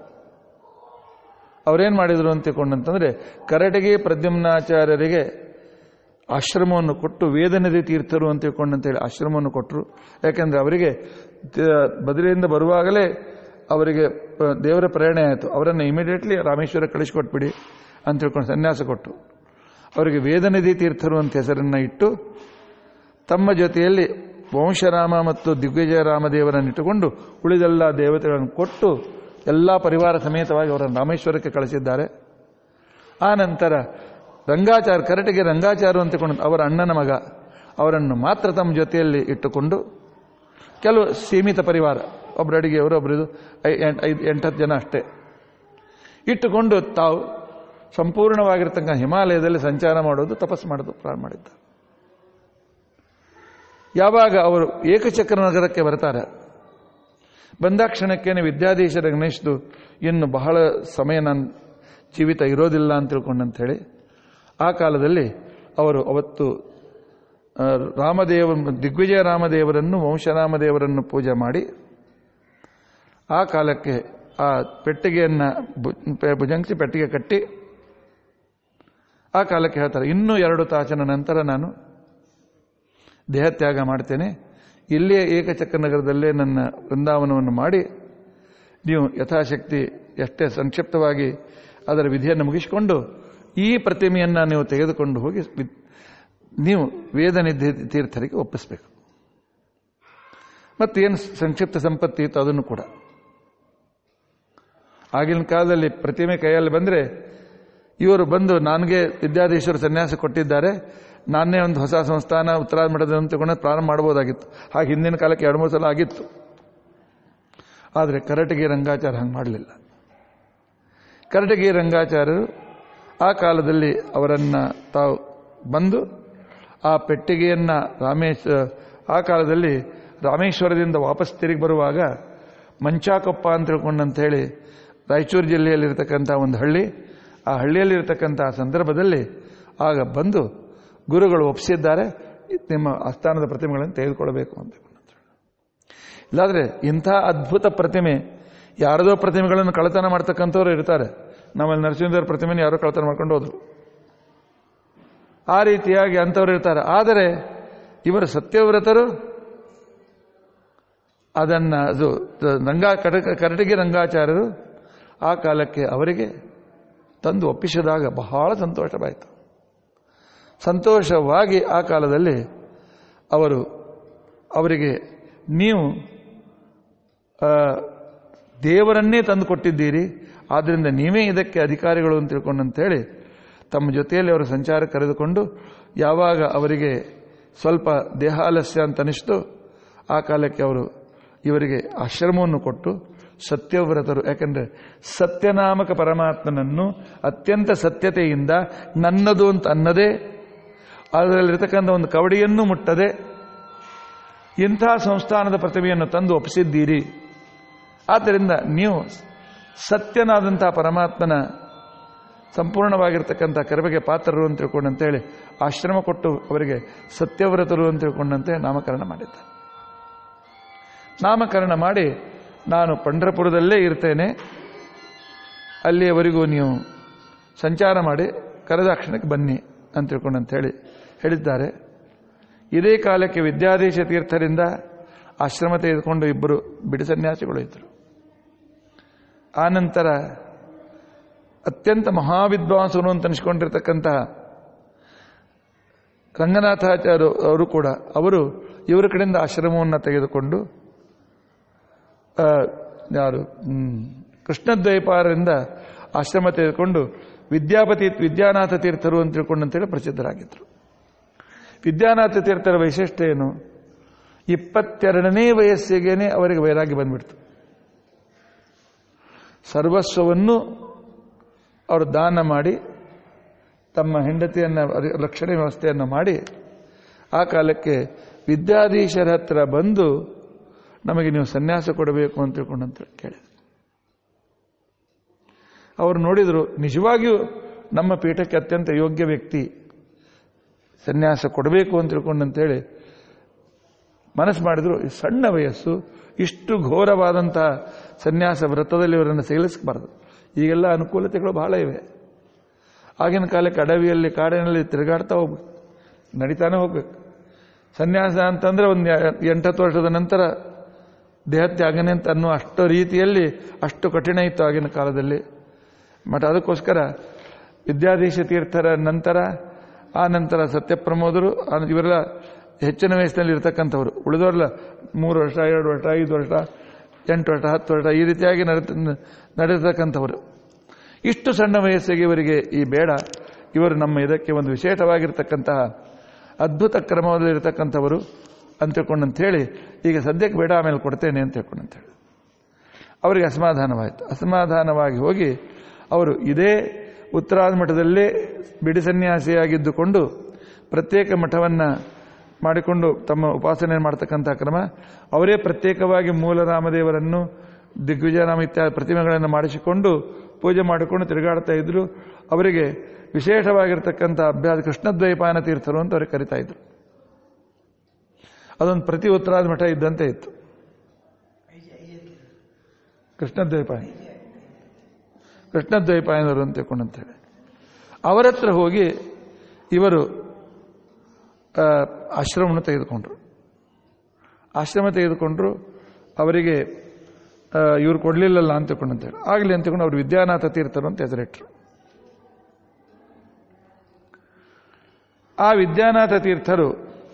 ಅವರೇನ್ ಮಾಡಿದ್ರು ಅಂತ ತಿಳ್ಕೊಂಡಂತಂದ್ರೆ ಕರಟಗಿ ಪ್ರದ್ಯುಮ್ನಾಚಾರ್ಯರಿಗೆ ಆಶ್ರಮವನ್ನು ಕೊಟ್ಟು ವೇದನದಿ ತೀರ್ಥರು ಅಂತ ತಿಳ್ಕೊಂಡಂತೇಳಿ ಆಶ್ರಮವನ್ನು ಕೊಟ್ಟರು ಯಾಕೆಂದ್ರೆ ಅವರಿಗೆ ದ- ಬದರಿಯಿಂದ ಬರುವಾಗಲೇ ಅವರಿಗೆ ಪ- ದೇವರ ಪ್ರೇರಣೆ ಆಯಿತು ಅವರನ್ನು ಇಮಿಡಿಯೇಟ್ಲಿ ರಾಮೇಶ್ವರ ಕಳಿಸಿಕೊಟ್ಬಿಡಿ ಅಂತ ತಿಳ್ಕೊಂಡು ಸನ್ಯಾಸ ಕೊಟ್ಟು ಅವರಿಗೆ ವೇದನದಿ ತೀರ್ಥರು ಅಂತ ಹೆಸರನ್ನ ಇಟ್ಟು ತಮ್ಮ ಜೊತೆಯಲ್ಲಿ ವಂಶರಾಮ ಮತ್ತು ದಿಗ್ವಿಜಯ ರಾಮದೇವರನ್ನು ಇಟ್ಟುಕೊಂಡು ಉಳಿದೆಲ್ಲ ದೇವತೆಗಳನ್ನು ಕೊಟ್ಟು ಎಲ್ಲ ಪರಿವಾರ ಸಮೇತವಾಗಿ ಅವರನ್ನು ರಾಮೇಶ್ವರಕ್ಕೆ ಕಳಿಸಿದ್ದಾರೆ ಆ ನಂತರ ರಂಗಾಚಾರ ಕರಟಿಗೆ ರಂಗಾಚಾರ ಅಂತಕೊಂಡು ಅವರ ಅಣ್ಣನ ಮಗ ಅವರನ್ನು ಮಾತ್ರ ತಮ್ಮ ಜೊತೆಯಲ್ಲಿ ಇಟ್ಟುಕೊಂಡು ಕೆಲವು ಸೀಮಿತ ಪರಿವಾರ ಒಬ್ಬರು ಅಡಿಗೆಯವರು ಒಬ್ಬರು ಐದು ಎಂಟತ್ತು ಜನ ಅಷ್ಟೇ ಇಟ್ಟುಕೊಂಡು ತಾವು ಸಂಪೂರ್ಣವಾಗಿರ್ತಕ್ಕಂಥ ಹಿಮಾಲಯದಲ್ಲಿ ಸಂಚಾರ ಮಾಡೋದು ತಪಸ್ಸು ಮಾಡೋದು ಪ್ರಾರಂಭ ಮಾಡಿದ್ದ ಯಾವಾಗ ಅವರು ಏಕಚಕ್ರ ನಗರಕ್ಕೆ ಬರ್ತಾರೆ ಬಂದಾಕ್ಷಣಕ್ಕೇನೆ ವಿದ್ಯಾಧೀಶರ ಗಣೇಶ್ದು ಇನ್ನು ಬಹಳ ಸಮಯ ನಾನು ಜೀವಿತ ಇರೋದಿಲ್ಲ ಅಂತ ತಿಳ್ಕೊಂಡಂತ ಹೇಳಿ ಆ ಕಾಲದಲ್ಲಿ ಅವರು ಅವತ್ತು ಆ, ರಾಮದೇವ ದಿಗ್ವಿಜಯ ರಾಮದೇವರನ್ನು ವಂಶರಾಮದೇವರನ್ನು ಪೂಜೆ ಮಾಡಿ ಆ ಕಾಲಕ್ಕೆ ಆ ಪೆಟ್ಟಿಗೆಯನ್ನ ಭು- ಭುಜಂಗಿಸಿ ಪೆಟ್ಟಿಗೆ ಕಟ್ಟಿ ಆ ಕಾಲಕ್ಕೆ ಹೇಳ್ತಾರೆ ಇನ್ನೂ ಎರಡು ತಾಸಿನ ನಂತರ ನಾನು ದೇಹತ್ಯಾಗ ಮಾಡ್ತೇನೆ ಇಲ್ಲಿಯೇ ಏಕಚಕ್ರ ನಗರದಲ್ಲೇ ನನ್ನ ವೃಂದಾವನವನ್ನು ಮಾಡಿ ನೀವು ಯಥಾಶಕ್ತಿ ಎಷ್ಟೇ ಸಂಕ್ಷಿಪ್ತವಾಗಿ ಅದರ ವಿಧಿಯನ್ನು ಮುಗಿಸಿಕೊಂಡು ಈ ಪ್ರತಿಮೆಯನ್ನು ನೀವು ತೆಗೆದುಕೊಂಡು ಹೋಗಿ ವಿ- ನೀವು ವೇದನಿಧಿ ತೀರ್ಥರಿಗೆ ಒಪ್ಪಿಸಬೇಕು ಮತ್ತು ಏನು ಸಂಕ್ಷಿಪ್ತ ಸಂಪತ್ತಿ ಇತ್ತು ಅದನ್ನು ಕೂಡ ಆಗಿನ ಕಾಲದಲ್ಲಿ ಪ್ರತಿಮೆ ಕೈಯಲ್ಲಿ ಬಂದರೆ ಇವರು ಬಂದು ನನಗೆ ವಿದ್ಯಾಧೀಶರು ಸನ್ಯಾಸ ಕೊಟ್ಟಿದ್ದಾರೆ ನಾನೇ ಒಂದು ಹೊಸ ಸಂಸ್ಥಾನ ಉತ್ತರಾದ ಮಠದ ತಗೊಂಡು ಪ್ರಾರಂಭ ಮಾಡಬಹುದಾಗಿತ್ತು ಹಾಗೆ ಹಿಂದಿನ ಕಾಲಕ್ಕೆ ಎರಡು ಮೂರು ಸಲ ಆಗಿತ್ತು ಆದರೆ ಕರಟಗಿ ರಂಗಾಚಾರ ಹಂಗೆ ಮಾಡಲಿಲ್ಲ ಕರಟಗಿ ರಂಗಾಚಾರ್ಯರು ಆ ಕಾಲದಲ್ಲಿ ಅವರನ್ನ ತಾವು ಬಂದು ಆ ಪೆಟ್ಟಿಗೆಯನ್ನ ರಾಮೇಶ್ ಆ ಕಾಲದಲ್ಲಿ ರಾಮೇಶ್ವರದಿಂದ ವಾಪಸ್ ತಿರುಗಿ ಬರುವಾಗ ಮಂಚಾಕೊಪ್ಪ ಅಂತ ತಿಳ್ಕೊಂಡಂತ ಹೇಳಿ ರಾಯಚೂರು ಜಿಲ್ಲೆಯಲ್ಲಿರ್ತಕ್ಕಂಥ ಒಂದು ಹಳ್ಳಿ ಆ ಹಳ್ಳಿಯಲ್ಲಿರ್ತಕ್ಕಂಥ ಸಂದರ್ಭದಲ್ಲಿ ಆಗ ಬಂದು ಗುರುಗಳು ಒಪ್ಪಿಸಿದ್ದಾರೆ ನಿಮ್ಮ ಆಸ್ಥಾನದ ಪ್ರತಿಮೆಗಳನ್ನು ತೆಗೆದುಕೊಳ್ಳಬೇಕು ಅಂತ ಇಲ್ಲಾದ್ರೆ ಇಂಥ ಅದ್ಭುತ ಪ್ರತಿಮೆ ಯಾರದೋ ಪ್ರತಿಮೆಗಳನ್ನು ಕಳತನ ಮಾಡ್ತಕ್ಕಂಥವ್ರು ಇರ್ತಾರೆ ನಮ್ಮಲ್ಲಿ ನರಸಿಂಹದೇವರ ಪ್ರತಿಮೆನ ಯಾರೋ ಕಳತನ ಮಾಡ್ಕೊಂಡು ಹೋದ್ರು ಆ ರೀತಿಯಾಗಿ ಅಂಥವ್ರು ಇರ್ತಾರೆ ಆದರೆ ಇವರು ಸತ್ಯವ್ರತರು ಅದನ್ನ ಅದು ರಂಗ ಕಟ ಕರಟಗಿ ರಂಗಾಚಾರ್ಯರು ಆ ಕಾಲಕ್ಕೆ ಅವರಿಗೆ ತಂದು ಒಪ್ಪಿಸಿದಾಗ ಬಹಳ ಸಂತೋಷವಾಯಿತು ಸಂತೋಷವಾಗಿ ಆ ಕಾಲದಲ್ಲಿ ಅವರು ಅವರಿಗೆ ನೀವು ಆ, ದೇವರನ್ನೇ ತಂದು ಕೊಟ್ಟಿದ್ದೀರಿ ಆದ್ದರಿಂದ ನೀವೇ ಇದಕ್ಕೆ ಅಧಿಕಾರಿಗಳು ಅಂತ ತಿಳ್ಕೊಂಡು ಅಂತೇಳಿ ತಮ್ಮ ಜೊತೆಯಲ್ಲಿ ಅವರು ಸಂಚಾರ ಕರೆದುಕೊಂಡು ಯಾವಾಗ ಅವರಿಗೆ ಸ್ವಲ್ಪ ದೇಹಾಲಸ್ಯ ಅಂತ ಅನಿಸ್ತು ಆ ಕಾಲಕ್ಕೆ ಅವರು ಇವರಿಗೆ ಆಶ್ರಮವನ್ನು ಕೊಟ್ಟು ಸತ್ಯವ್ರತರು ಯಾಕಂದ್ರೆ ಸತ್ಯನಾಮಕ ಪರಮಾತ್ಮನನ್ನು ಅತ್ಯಂತ ಸತ್ಯತೆಯಿಂದ ನನ್ನದು ಅಂತ ಅನ್ನದೇ ಅದರಲ್ಲಿರ್ತಕ್ಕಂಥ ಒಂದು ಕವಡಿಯನ್ನು ಮುಟ್ಟದೆ ಇಂಥ ಸಂಸ್ಥಾನದ ಪ್ರತಿಮೆಯನ್ನು ತಂದು ಒಪ್ಪಿಸಿದ್ದೀರಿ ಆದ್ದರಿಂದ ನೀವು ಸತ್ಯನಾದಂತಹ ಪರಮಾತ್ಮನ ಸಂಪೂರ್ಣವಾಗಿರ್ತಕ್ಕಂಥ ಕರುವೆಗೆ ಪಾತ್ರರು ಅಂತ ತಿಳ್ಕೊಂಡು ಅಂತೇಳಿ ಆಶ್ರಮ ಕೊಟ್ಟು ಅವರಿಗೆ ಸತ್ಯವ್ರತರು ಅಂತ ತಿಳ್ಕೊಂಡಂತೆ ನಾಮಕರಣ ಮಾಡಿದ್ದ ನಾಮಕರಣ ಮಾಡಿ ನಾನು ಪಂಢರಪುರದಲ್ಲೇ ಇರ್ತೇನೆ ಅಲ್ಲಿಯವರೆಗೂ ನೀವು ಸಂಚಾರ ಮಾಡಿ ಕರೆದಾಕ್ಷಣಕ್ಕೆ ಬನ್ನಿ ಅಂತ ತಿಳ್ಕೊಂಡು ಅಂತ ಹೇಳಿ ಹೇಳಿದ್ದಾರೆ ಇದೇ ಕಾಲಕ್ಕೆ ವಿದ್ಯಾಧೀಶ ತೀರ್ಥರಿಂದ ಆಶ್ರಮ ತೆಗೆದುಕೊಂಡು ಇಬ್ಬರು ಬಿಡಿ ಸನ್ಯಾಸಿಗಳು ಇದ್ದರು ಆನಂತರ ಅತ್ಯಂತ ಮಹಾವಿದ್ವಾಂಸರು ಅಂತ ಅನಿಸ್ಕೊಂಡಿರ್ತಕ್ಕಂತಹ ರಂಗನಾಥಾಚಾರ್ಯ ಅವರು ಕೂಡ ಅವರು ಇವರ ಕಡೆಯಿಂದ ಆಶ್ರಮವನ್ನು ತೆಗೆದುಕೊಂಡು ಆ, ಯಾರು ಹ್ಮ್, ಕೃಷ್ಣದ್ವೈಪಾರರಿಂದ ಆಶ್ರಮ ತೆಗೆದುಕೊಂಡು ವಿದ್ಯಾಪತಿ ವಿದ್ಯಾನಾಥ ತೀರ್ಥರು ಅಂತ ತಿಳ್ಕೊಂಡು ಅಂತೇಳಿ ಪ್ರಸಿದ್ಧರಾಗಿದ್ದರು ವಿದ್ಯಾನಾಥ ತೀರ್ಥರ ವೈಶಿಷ್ಟ್ಯ ಏನು ಇಪ್ಪತ್ತೆರಡನೇ ವಯಸ್ಸಿಗೇನೆ ಅವರಿಗೆ ವೈರಾಗ್ಯ ಬಂದ್ಬಿಡ್ತು ಸರ್ವಸ್ವವನ್ನು ಅವರು ದಾನ ಮಾಡಿ ತಮ್ಮ ಹೆಂಡತಿಯನ್ನು ಅರಿ- ರಕ್ಷಣೆ ವ್ಯವಸ್ಥೆಯನ್ನು ಮಾಡಿ ಆ ಕಾಲಕ್ಕೆ ವಿದ್ಯಾಧೀಶರ ಹತ್ರ ಬಂದು ನಮಗೆ ನೀವು ಸನ್ಯಾಸ ಕೊಡಬೇಕು ಅಂತ ತಿಳ್ಕೊಂಡಂತ ಕೇಳಿದ್ರು ಅವರು ನೋಡಿದರು ನಿಜವಾಗಿಯೂ ನಮ್ಮ ಪೀಠಕ್ಕೆ ಅತ್ಯಂತ ಯೋಗ್ಯ ವ್ಯಕ್ತಿ ಸನ್ಯಾಸ ಕೊಡಬೇಕು ಅಂತ ತಿಳ್ಕೊಂಡಂತೇಳಿ ಮನಸ್ಸು ಮಾಡಿದ್ರು ಈ ಸಣ್ಣ ವಯಸ್ಸು ಇಷ್ಟು ಘೋರವಾದಂತಹ ಸನ್ಯಾಸ ವ್ರತದಲ್ಲಿ ಇವರನ್ನು ಸೇರಿಸಬಾರದು ಈಗೆಲ್ಲ ಅನುಕೂಲತೆಗಳು ಬಹಳ ಇವೆ ಆಗಿನ ಕಾಲಕ್ಕೆ ಅಡವಿಯಲ್ಲಿ ಕಾಡಿನಲ್ಲಿ ತಿರುಗಾಡ್ತಾ ಹೋಗ್ಬೇಕು ನಡೀತಾನೆ ಹೋಗ್ಬೇಕು ಸನ್ಯಾಸ ಅಂತಂದ್ರೆ ಒಂದು ಎಂಟತ್ತು ವರ್ಷದ ನಂತರ ದೇಹತ್ಯಾಗನೆ ಅಂತ ಅನ್ನೋ ಅಷ್ಟು ರೀತಿಯಲ್ಲಿ ಅಷ್ಟು ಕಠಿಣ ಇತ್ತು ಆಗಿನ ಕಾಲದಲ್ಲಿ ಬಟ್ ಅದಕ್ಕೋಸ್ಕರ ವಿದ್ಯಾಧೀಶ ತೀರ್ಥರ ನಂತರ ಆ ನಂತರ ಸತ್ಯಪ್ರಮೋದರು ಆ ಇವರೆಲ್ಲ ಹೆಚ್ಚಿನ ವಯಸ್ಸಿನಲ್ಲಿ ಇರ್ತಕ್ಕಂಥವ್ರು ಉಳಿದವರೆಲ್ಲ ಮೂರು ವರ್ಷ ಎರಡು ವರ್ಷ ಐದು ವರ್ಷ ಎಂಟು ವರ್ಷ ಹತ್ತು ವರ್ಷ ಈ ರೀತಿಯಾಗಿ ನಡೆತ ನಡೆತಕ್ಕಂಥವರು ಇಷ್ಟು ಸಣ್ಣ ವಯಸ್ಸಿಗೆ ಇವರಿಗೆ ಈ ಬೇಡ ಇವರು ನಮ್ಮ ಇದಕ್ಕೆ ಒಂದು ವಿಶೇಷವಾಗಿರ್ತಕ್ಕಂತಹ ಅದ್ಭುತ ಕ್ರಮದಲ್ಲಿರ್ತಕ್ಕಂಥವರು ಅಂತ ತಿಳ್ಕೊಂಡಂತ ಹೇಳಿ ಈಗ ಸದ್ಯಕ್ಕೆ ಬೇಡ ಆಮೇಲೆ ಕೊಡ್ತೇನೆ ಅಂತ ತಿಳ್ಕೊಂಡಂತ ಹೇಳಿ ಅವರಿಗೆ ಅಸಮಾಧಾನವಾಯಿತು ಅಸಮಾಧಾನವಾಗಿ ಹೋಗಿ ಅವರು ಇದೇ ಉತ್ತರಾದ ಮಠದಲ್ಲೇ ಬಿಡಿ ಸನ್ಯಾಸಿಯಾಗಿದ್ದುಕೊಂಡು ಪ್ರತ್ಯೇಕ ಮಠವನ್ನು ಮಾಡಿಕೊಂಡು ತಮ್ಮ ಉಪಾಸನೆ ಮಾಡ್ತಕ್ಕಂಥ ಕ್ರಮ ಅವರೇ ಪ್ರತ್ಯೇಕವಾಗಿ ಮೂಲ ರಾಮದೇವರನ್ನು ದಿಗ್ವಿಜಯರಾಮ ಇತ್ಯಾದಿ ಪ್ರತಿಮೆಗಳನ್ನು ಮಾಡಿಸಿಕೊಂಡು ಪೂಜೆ ಮಾಡಿಕೊಂಡು ತಿರುಗಾಡ್ತಾ ಇದ್ರು ಅವರಿಗೆ ವಿಶೇಷವಾಗಿರ್ತಕ್ಕಂಥ ಅಭ್ಯಾಸ ಕೃಷ್ಣದ್ವೈಪಾಯನ ತೀರ್ಥರು ಅಂತ ಅವ್ರಿಗೆ ಕರಿತಾ ಇದ್ರು ಅದೊಂದು ಪ್ರತಿ ಉತ್ತರಾದ ಮಠ ಇದ್ದಂತೆ ಇತ್ತು ಕೃಷ್ಣದ್ವೈಪಾಯನ ಕೃಷ್ಣದ್ವೈಪಾಯನರು ಅಂತ ತಿಳ್ಕೊಂಡಂತೇಳಿ ಅವರ ಹತ್ರ ಹೋಗಿ ಇವರು ಆ, ಆಶ್ರಮವನ್ನು ತೆಗೆದುಕೊಂಡ್ರು ಆಶ್ರಮ ತೆಗೆದುಕೊಂಡ್ರು ಅವರಿಗೆ ಆ, ಇವ್ರು ಕೊಡಲಿಲ್ಲಲ್ಲ ಅಂತ ತಿಳ್ಕೊಂಡಂತೇಳಿ ಆಗಲಿ ಅಂತ ತಿಳ್ಕೊಂಡು ಅವರು ವಿದ್ಯಾನಾಥ ತೀರ್ಥರು ಅಂತ ಹೆಸರಿಟ್ರು ಆ ವಿದ್ಯಾನಾಥ ತೀರ್ಥರು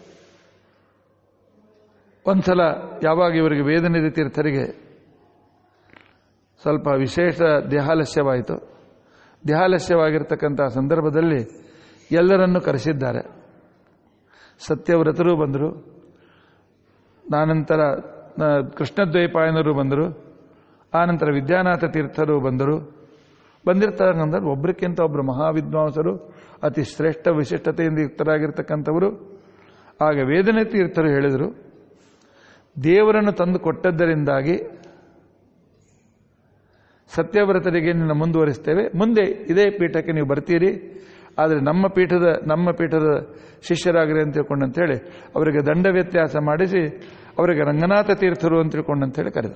ಒಂದ್ಸಲ ಯಾವಾಗ ಇವರಿಗೆ ವೇದನಿಧಿ ತೀರ್ಥರಿಗೆ ಸ್ವಲ್ಪ ವಿಶೇಷ ದೇಹಾಲಸ್ಯವಾಯಿತು ದೇಹಾಲಸ್ಯವಾಗಿರ್ತಕ್ಕಂಥ ಸಂದರ್ಭದಲ್ಲಿ ಎಲ್ಲರನ್ನೂ ಕರೆಸಿದ್ದಾರೆ ಸತ್ಯವ್ರತರು ಬಂದರು ನಾನಂತರ ಆ, ಕೃಷ್ಣದ್ವೈಪಾಯನರು ಬಂದರು ಆನಂತರ ವಿದ್ಯಾನಾಥ ತೀರ್ಥರು ಬಂದರು ಬಂದಿರ್ತಕ್ಕಂಥ ಒಬ್ಬರಿಗಿಂತ ಒಬ್ಬರು ಮಹಾವಿದ್ವಾಂಸರು ಅತಿ ಶ್ರೇಷ್ಠ ವಿಶಿಷ್ಟತೆಯಿಂದ ಯುಕ್ತರಾಗಿರ್ತಕ್ಕಂಥವರು ಆಗ ವೇದನೆ ತೀರ್ಥರು ಹೇಳಿದರು ದೇವರನ್ನು ತಂದು ಕೊಟ್ಟದ್ದರಿಂದಾಗಿ ಸತ್ಯವ್ರತರಿಗೆ ನಿನ್ನ ಮುಂದುವರಿಸ್ತೇವೆ ಮುಂದೆ ಇದೇ ಪೀಠಕ್ಕೆ ನೀವು ಬರ್ತೀರಿ ಆದರೆ ನಮ್ಮ ಪೀಠದ ನಮ್ಮ ಪೀಠದ ಶಿಷ್ಯರಾಗಿರಿ ಅಂತ ತಿಳ್ಕೊಂಡು ಅಂತೇಳಿ ಅವರಿಗೆ ದಂಡ ವ್ಯತ್ಯಾಸ ಮಾಡಿಸಿ ಅವರಿಗೆ ರಂಗನಾಥ ತೀರ್ಥರು ಅಂತ ತಿಳ್ಕೊಂಡು ಅಂತೇಳಿ ಕರೆದರು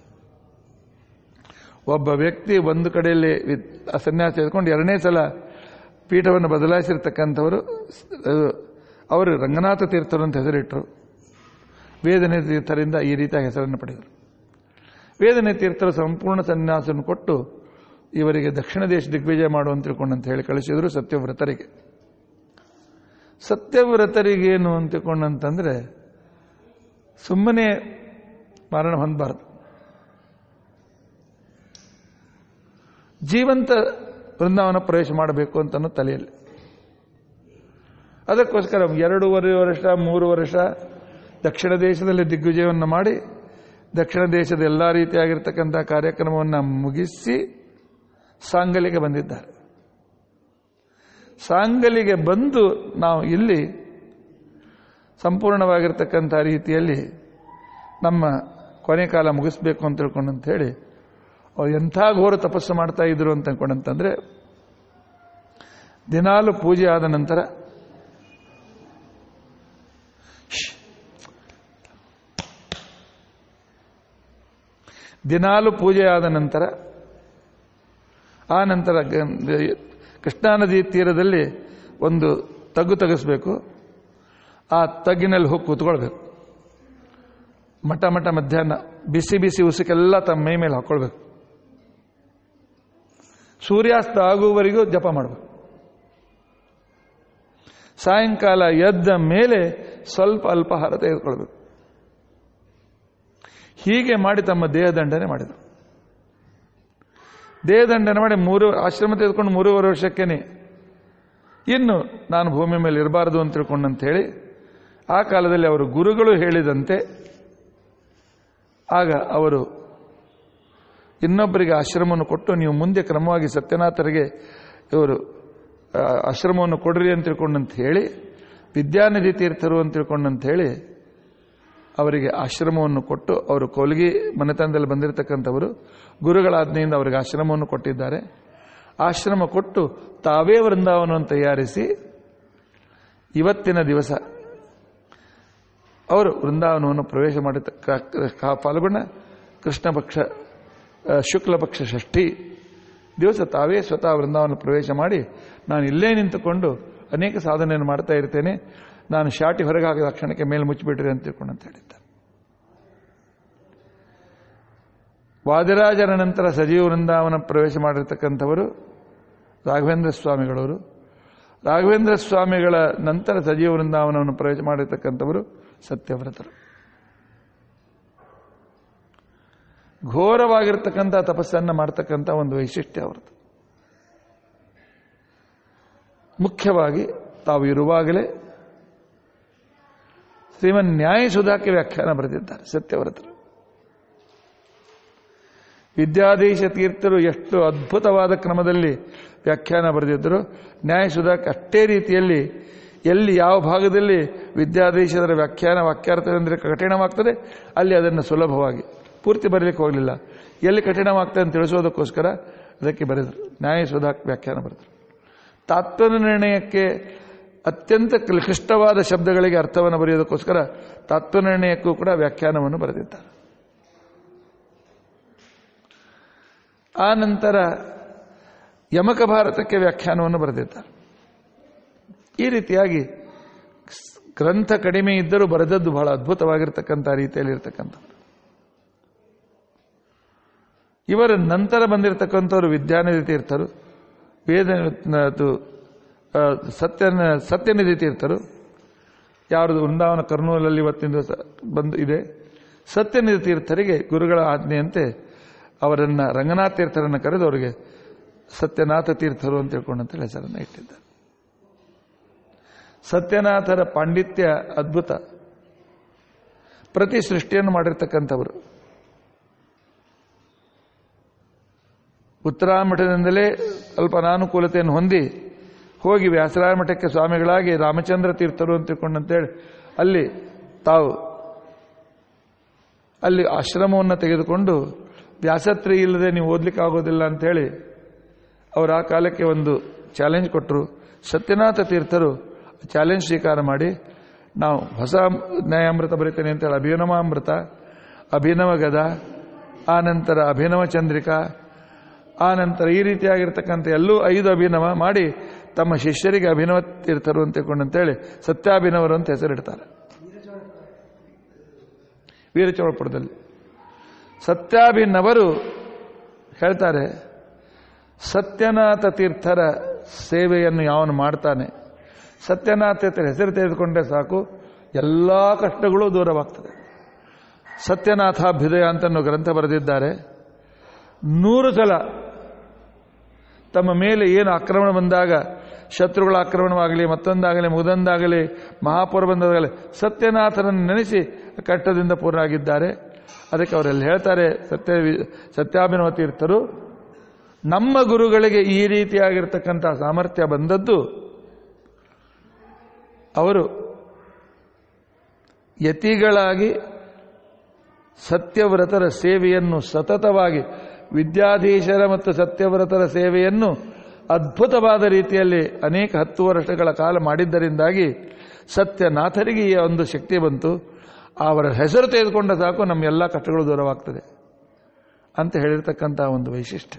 ಒಬ್ಬ ವ್ಯಕ್ತಿ ಒಂದು ಕಡೆಯಲ್ಲಿ ವಿ- ಆ ಸನ್ಯಾಸ ತೆಗೆದುಕೊಂಡು ಎರಡನೇ ಸಲ ಪೀಠವನ್ನು ಬದಲಾಯಿಸಿರ್ತಕ್ಕಂಥವರು ಅದು ಅವರು ರಂಗನಾಥ ತೀರ್ಥರು ಅಂತ ಹೆಸರಿಟ್ಟರು ವೇದನೆ ತೀರ್ಥರಿಂದ ಈ ರೀತಿಯ ಹೆಸರನ್ನು ಪಡೆದರು ವೇದನೆ ತೀರ್ಥರು ಸಂಪೂರ್ಣ ಸನ್ಯಾಸವನ್ನು ಕೊಟ್ಟು ಇವರಿಗೆ ದಕ್ಷಿಣ ದೇಶ ದಿಗ್ವಿಜಯ ಮಾಡು ಅಂತ ತಿಳ್ಕೊಂಡಂತ ಹೇಳಿ ಕಳಿಸಿದ್ರು ಸತ್ಯವ್ರತರಿಗೆ ಸತ್ಯವ್ರತರಿಗೇನು ಅಂತ ತಿಳ್ಕೊಂಡಂತಂದ್ರೆ ಸುಮ್ಮನೆ ಮರಣ ಹೊಂದಬಾರದು ಜೀವಂತ ವೃಂದಾವನ ಪ್ರವೇಶ ಮಾಡಬೇಕು ಅಂತ ಅನ್ನೋ ತಲೆಯಲ್ಲಿ ಅದಕ್ಕೋಸ್ಕರ ಎರಡೂವರೆ ವರ್ಷ ಮೂರು ವರ್ಷ ದಕ್ಷಿಣ ದೇಶದಲ್ಲಿ ದಿಗ್ವಿಜಯವನ್ನು ಮಾಡಿ ದಕ್ಷಿಣ ದೇಶದ ಎಲ್ಲ ರೀತಿಯಾಗಿರ್ತಕ್ಕಂಥ ಕಾರ್ಯಕ್ರಮವನ್ನು ಮುಗಿಸಿ ಸಾಂಗಲಿಗೆ ಬಂದಿದ್ದಾರೆ ಸಾಂಗಲಿಗೆ ಬಂದು ನಾವು ಇಲ್ಲಿ ಸಂಪೂರ್ಣವಾಗಿರ್ತಕ್ಕಂಥ ರೀತಿಯಲ್ಲಿ ನಮ್ಮ ಕೊನೆ ಕಾಲ ಮುಗಿಸ್ಬೇಕು ಅಂತ ತಿಳ್ಕೊಂಡಂತ ಹೇಳಿ ಅವ್ರು ಎಂಥ ಘೋರ ತಪಸ್ಸು ಮಾಡ್ತಾ ಇದ್ರು ಅಂತ ಅನ್ಕೊಂಡಂತಂದ್ರೆ ದಿನಾಲು ಪೂಜೆ ಆದ ನಂತರ ಶ್ಶ್. ದಿನಾಲು ಪೂಜೆ ಆದ ನಂತರ ಆ ನಂತರ ಗ- ಕೃಷ್ಣಾ ನದಿ ತೀರದಲ್ಲಿ ಒಂದು ತಗ್ಗು ತೆಗೆಸ್ಬೇಕು ಆ ತಗ್ಗಿನಲ್ಲಿ ಹೋಗಿ ಕೂತ್ಕೊಳ್ಬೇಕು ಮಠ ಮಠ ಮಧ್ಯಾಹ್ನ ಬಿಸಿ ಬಿಸಿ ಉಸುಕೆಲ್ಲ ತಮ್ಮ ಮೈ ಮೇಲೆ ಹಾಕೊಳ್ಬೇಕು ಸೂರ್ಯಾಸ್ತ ಆಗುವವರೆಗೂ ಜಪ ಮಾಡಬೇಕು ಸಾಯಂಕಾಲ ಎದ್ದ ಮೇಲೆ ಸ್ವಲ್ಪ ಅಲ್ಪಾಹಾರ ತೆಗೆದುಕೊಳ್ಬೇಕು ಹೀಗೆ ಮಾಡಿ ತಮ್ಮ ದೇಹದಂಡನೆ ಮಾಡಿದರು ದೇಹದಂಡನೆ ಮಾಡಿ ಮೂರು ಆಶ್ರಮ ತೆಗೆದುಕೊಂಡು ಮೂರುವರೆ ವರ್ಷಕ್ಕೇನೆ ಇನ್ನು ನಾನು ಭೂಮಿ ಮೇಲೆ ಇರಬಾರದು ಅಂತ ತಿಳ್ಕೊಂಡಂತ ಹೇಳಿ ಆ ಕಾಲದಲ್ಲಿ ಅವರು ಗುರುಗಳು ಹೇಳಿದಂತೆ ಆಗ ಅವರು ಇನ್ನೊಬ್ಬರಿಗೆ ಆಶ್ರಮವನ್ನು ಕೊಟ್ಟು ನೀವು ಮುಂದೆ ಕ್ರಮವಾಗಿ ಸತ್ಯನಾಥರಿಗೆ ಇವರು ಆ, ಆಶ್ರಮವನ್ನು ಕೊಡ್ರಿ ಅಂತ ತಿಳ್ಕೊಂಡಂತ ಹೇಳಿ ವಿದ್ಯಾನಿಧಿ ತೀರ್ಥರು ಅಂತ ತಿಳ್ಕೊಂಡಂತ ಹೇಳಿ ಅವರಿಗೆ ಆಶ್ರಮವನ್ನು ಕೊಟ್ಟು ಅವರು ಕೋಲ್ಗಿ ಮನೆತನದಲ್ಲಿ ಬಂದಿರತಕ್ಕಂಥವರು ಗುರುಗಳ ಆಜ್ಞೆಯಿಂದ ಅವರಿಗೆ ಆಶ್ರಮವನ್ನು ಕೊಟ್ಟಿದ್ದಾರೆ ಆಶ್ರಮ ಕೊಟ್ಟು ತಾವೇ ವೃಂದಾವನವನ್ನು ತಯಾರಿಸಿ ಇವತ್ತಿನ ದಿವಸ ಅವರು ವೃಂದಾವನವನ್ನು ಪ್ರವೇಶ ಮಾಡಿದ ಕ- ಕ- ಪಾಲ್ಗೊಂಡ ಕೃಷ್ಣ ಪಕ್ಷ ಆ, ಶುಕ್ಲ ಪಕ್ಷ ಷಷ್ಠಿ ದಿವಸ ತಾವೇ ಸ್ವತಃ ವೃಂದಾವನ ಪ್ರವೇಶ ಮಾಡಿ ನಾನು ಇಲ್ಲೇ ನಿಂತುಕೊಂಡು ಅನೇಕ ಸಾಧನೆಯನ್ನು ಮಾಡ್ತಾ ಇರ್ತೇನೆ ನಾನು ಶಾಟಿ ಹೊರಗೆ ಹಾಕಿದ ಕ್ಷಣಕ್ಕೆ ಮೇಲೆ ಮುಚ್ಚಿಬಿಟ್ರಿ ಅಂತ ತಿಳ್ಕೊಂಡು ಅಂತ ಹೇಳಿದ್ದಾರೆ ವಾದಿರಾಜರ ನಂತರ ಸಜೀವ ವೃಂದಾವನ ಪ್ರವೇಶ ಮಾಡಿರ್ತಕ್ಕಂಥವರು ರಾಘವೇಂದ್ರ ಸ್ವಾಮಿಗಳವರು ರಾಘವೇಂದ್ರ ಸ್ವಾಮಿಗಳ ನಂತರ ಸಜೀವ ವೃಂದಾವನವನ್ನು ಪ್ರವೇಶ ಮಾಡಿರ್ತಕ್ಕಂಥವರು ಸತ್ಯವ್ರತರು ಘೋರವಾಗಿರ್ತಕ್ಕಂಥ ತಪಸ್ಸನ್ನು ಮಾಡ್ತಕ್ಕಂಥ ಒಂದು ವೈಶಿಷ್ಟ್ಯ ಅವರದು ಮುಖ್ಯವಾಗಿ ತಾವು ಇರುವಾಗಲೇ ಶ್ರೀಮನ್ ನ್ಯಾಯ ಸುಧಾಕ್ಕೆ ವ್ಯಾಖ್ಯಾನ ಬರೆದಿದ್ದಾರೆ ಸತ್ಯವ್ರತರು ವಿದ್ಯಾಧೀಶ ತೀರ್ಥರು ಎಷ್ಟು ಅದ್ಭುತವಾದ ಕ್ರಮದಲ್ಲಿ ವ್ಯಾಖ್ಯಾನ ಬರೆದಿದ್ದರು ನ್ಯಾಯ ಸುಧಾಕ್ಕೆ ಅಷ್ಟೇ ರೀತಿಯಲ್ಲಿ ಎಲ್ಲಿ ಯಾವ ಭಾಗದಲ್ಲಿ ವಿದ್ಯಾಧೀಶರ ವ್ಯಾಖ್ಯಾನ ವಾಕ್ಯಾರ್ಥವೆಂದರೆ ಕಠಿಣವಾಗ್ತದೆ ಅಲ್ಲಿ ಅದನ್ನು ಸುಲಭವಾಗಿ ಪೂರ್ತಿ ಬರಲಿಕ್ಕೆ ಹೋಗಲಿಲ್ಲ ಎಲ್ಲಿ ಕಠಿಣವಾಗ್ತದೆ ಅಂತ ತಿಳಿಸೋದಕ್ಕೋಸ್ಕರ ಅದಕ್ಕೆ ಬರೆದರು ನ್ಯಾಯ ಸುಧಾಕ್ ವ್ಯಾಖ್ಯಾನ ಬರೆದರು ತಾತ್ವ ನಿರ್ಣಯಕ್ಕೆ ಅತ್ಯಂತ ಕ್ಲಿಷ್ಟವಾದ ಶಬ್ದಗಳಿಗೆ ಅರ್ಥವನ್ನು ಬರೆಯೋದಕ್ಕೋಸ್ಕರ ತಾತ್ವ ನಿರ್ಣಯಕ್ಕೂ ಕೂಡ ವ್ಯಾಖ್ಯಾನವನ್ನು ಬರೆದಿದ್ದಾರೆ ಆ ನಂತರ ಯಮಕ ಭಾರತಕ್ಕೆ ವ್ಯಾಖ್ಯಾನವನ್ನು ಬರೆದಿದ್ದಾರೆ ಈ ರೀತಿಯಾಗಿ ಸ್- ಗ್ರಂಥ ಕಡಿಮೆ ಇದ್ದರೂ ಬರೆದದ್ದು ಬಹಳ ಅದ್ಭುತವಾಗಿರ್ತಕ್ಕಂಥ ರೀತಿಯಲ್ಲಿ ಇರ್ತಕ್ಕಂಥದ್ದು ಇವರ ನಂತರ ಬಂದಿರತಕ್ಕಂಥವರು ವಿದ್ಯಾನಿಧಿ ತೀರ್ಥರು ವೇದ ಅದು, ಆ, ಸತ್ಯನ ಸತ್ಯನಿಧಿ ತೀರ್ಥರು ಯಾರದು ವೃಂದಾವನ ಕರ್ನೂಲಲ್ಲಿ ಇವತ್ತಿನ ದಿವಸ ಬಂದು ಇದೆ ಸತ್ಯನಿಧಿ ತೀರ್ಥರಿಗೆ ಗುರುಗಳ ಆಜ್ಞೆಯಂತೆ ಅವರನ್ನ ರಂಗನಾಥ ತೀರ್ಥರನ್ನು ಕರೆದು ಅವರಿಗೆ ಸತ್ಯನಾಥ ತೀರ್ಥರು ಅಂತ ತಿಳ್ಕೊಂಡಂತ ಹೆಸರನ್ನು ಇಟ್ಟಿದ್ದಾರೆ ಸತ್ಯನಾಥರ ಪಾಂಡಿತ್ಯ ಅದ್ಭುತ ಪ್ರತಿ ಸೃಷ್ಟಿಯನ್ನು ಮಾಡಿರ್ತಕ್ಕಂಥವರು ಉತ್ತರಾಮಠದಿಂದಲೇ ಸ್ವಲ್ಪ ಅನಾನುಕೂಲತೆಯನ್ನು ಹೊಂದಿ ಹೋಗಿ ವ್ಯಾಸರಾಯ ಮಠಕ್ಕೆ ಸ್ವಾಮಿಗಳಾಗಿ ರಾಮಚಂದ್ರ ತೀರ್ಥರು ಅಂತ ತಿಳ್ಕೊಂಡಂತೇಳಿ ಅಲ್ಲಿ ತಾವು ಅಲ್ಲಿ ಆಶ್ರಮವನ್ನು ತೆಗೆದುಕೊಂಡು ವ್ಯಾಸತ್ರಿ ಇಲ್ಲದೆ ನೀವು ಓದ್ಲಿಕ್ಕೆ ಆಗೋದಿಲ್ಲ ಅಂತೇಳಿ ಅವರು ಆ ಕಾಲಕ್ಕೆ ಒಂದು ಚಾಲೆಂಜ್ ಕೊಟ್ಟರು ಸತ್ಯನಾಥ ತೀರ್ಥರು ಚಾಲೆಂಜ್ ಸ್ವೀಕಾರ ಮಾಡಿ ನಾವು ಹೊಸ ನ್ಯಾಯಾಮೃತ ಬರೀತೇನೆ ಅಂತೇಳಿ ಅಭಿನವಾಮೃತ ಅಭಿನವ ಗದ ಆ ನಂತರ ಅಭಿನವ ಚಂದ್ರಿಕಾ ಆ ನಂತರ ಈ ರೀತಿಯಾಗಿರ್ತಕ್ಕಂಥ ಎಲ್ಲೂ ಐದು ಅಭಿನವ ಮಾಡಿ ತಮ್ಮ ಶಿಷ್ಯರಿಗೆ ಅಭಿನವ ತೀರ್ಥರು ಅಂತ ತಿಳ್ಕೊಂಡಂತೇಳಿ ಸತ್ಯಾಭಿನವರು ಅಂತ ಹೆಸರಿಡ್ತಾರೆ ವೀರಚೋಳಪುರದಲ್ಲಿ ಸತ್ಯಾಭಿನವರು ಹೇಳ್ತಾರೆ ಸತ್ಯನಾಥ ತೀರ್ಥರ ಸೇವೆಯನ್ನು ಯಾವನು ಮಾಡ್ತಾನೆ ಸತ್ಯನಾಥ ತೀರ್ಥರ ಹೆಸರು ತೆಗೆದುಕೊಂಡ್ರೆ ಸಾಕು ಎಲ್ಲ ಕಷ್ಟಗಳು ದೂರವಾಗ್ತದೆ ಸತ್ಯನಾಥಾಭ್ಯುದಯ ಅಂತ ಗ್ರಂಥ ಬರೆದಿದ್ದಾರೆ ನೂರು ಸಲ ತಮ್ಮ ಮೇಲೆ ಏನು ಆಕ್ರಮಣ ಬಂದಾಗ ಶತ್ರುಗಳ ಆಕ್ರಮಣವಾಗಲಿ ಮತ್ತೊಂದಾಗಲಿ ಮುಗದೊಂದಾಗಲಿ ಮಹಾಪೌರ ಬಂದಾಗಲಿ ಸತ್ಯನಾಥನನ್ನು ನೆನೆಸಿ ಕಟ್ಟದಿಂದ ಪೂರ್ಣರಾಗಿದ್ದಾರೆ ಅದಕ್ಕೆ ಅವರೆಲ್ಲ ಹೇಳ್ತಾರೆ ಸತ್ಯ ಸತ್ಯಾಭಿನವ ತೀರ್ಥರು ನಮ್ಮ ಗುರುಗಳಿಗೆ ಈ ರೀತಿಯಾಗಿರ್ತಕ್ಕಂಥ ಸಾಮರ್ಥ್ಯ ಬಂದದ್ದು ಅವರು ಯತಿಗಳಾಗಿ ಸತ್ಯವ್ರತರ ಸೇವೆಯನ್ನು ಸತತವಾಗಿ ವಿದ್ಯಾಧೀಶರ ಮತ್ತು ಸತ್ಯವ್ರತರ ಸೇವೆಯನ್ನು ಅದ್ಭುತವಾದ ರೀತಿಯಲ್ಲಿ ಅನೇಕ ಹತ್ತು ವರ್ಷಗಳ ಕಾಲ ಮಾಡಿದ್ದರಿಂದಾಗಿ ಸತ್ಯನಾಥರಿಗೆ ಈ ಒಂದು ಶಕ್ತಿ ಬಂತು ಅವರ ಹೆಸರು ತೆಗೆದುಕೊಂಡ ಸಾಕು ನಮ್ಮ ಎಲ್ಲ ಕಷ್ಟಗಳು ದೂರವಾಗ್ತದೆ ಅಂತ ಹೇಳಿರ್ತಕ್ಕಂಥ ಒಂದು ವೈಶಿಷ್ಟ್ಯ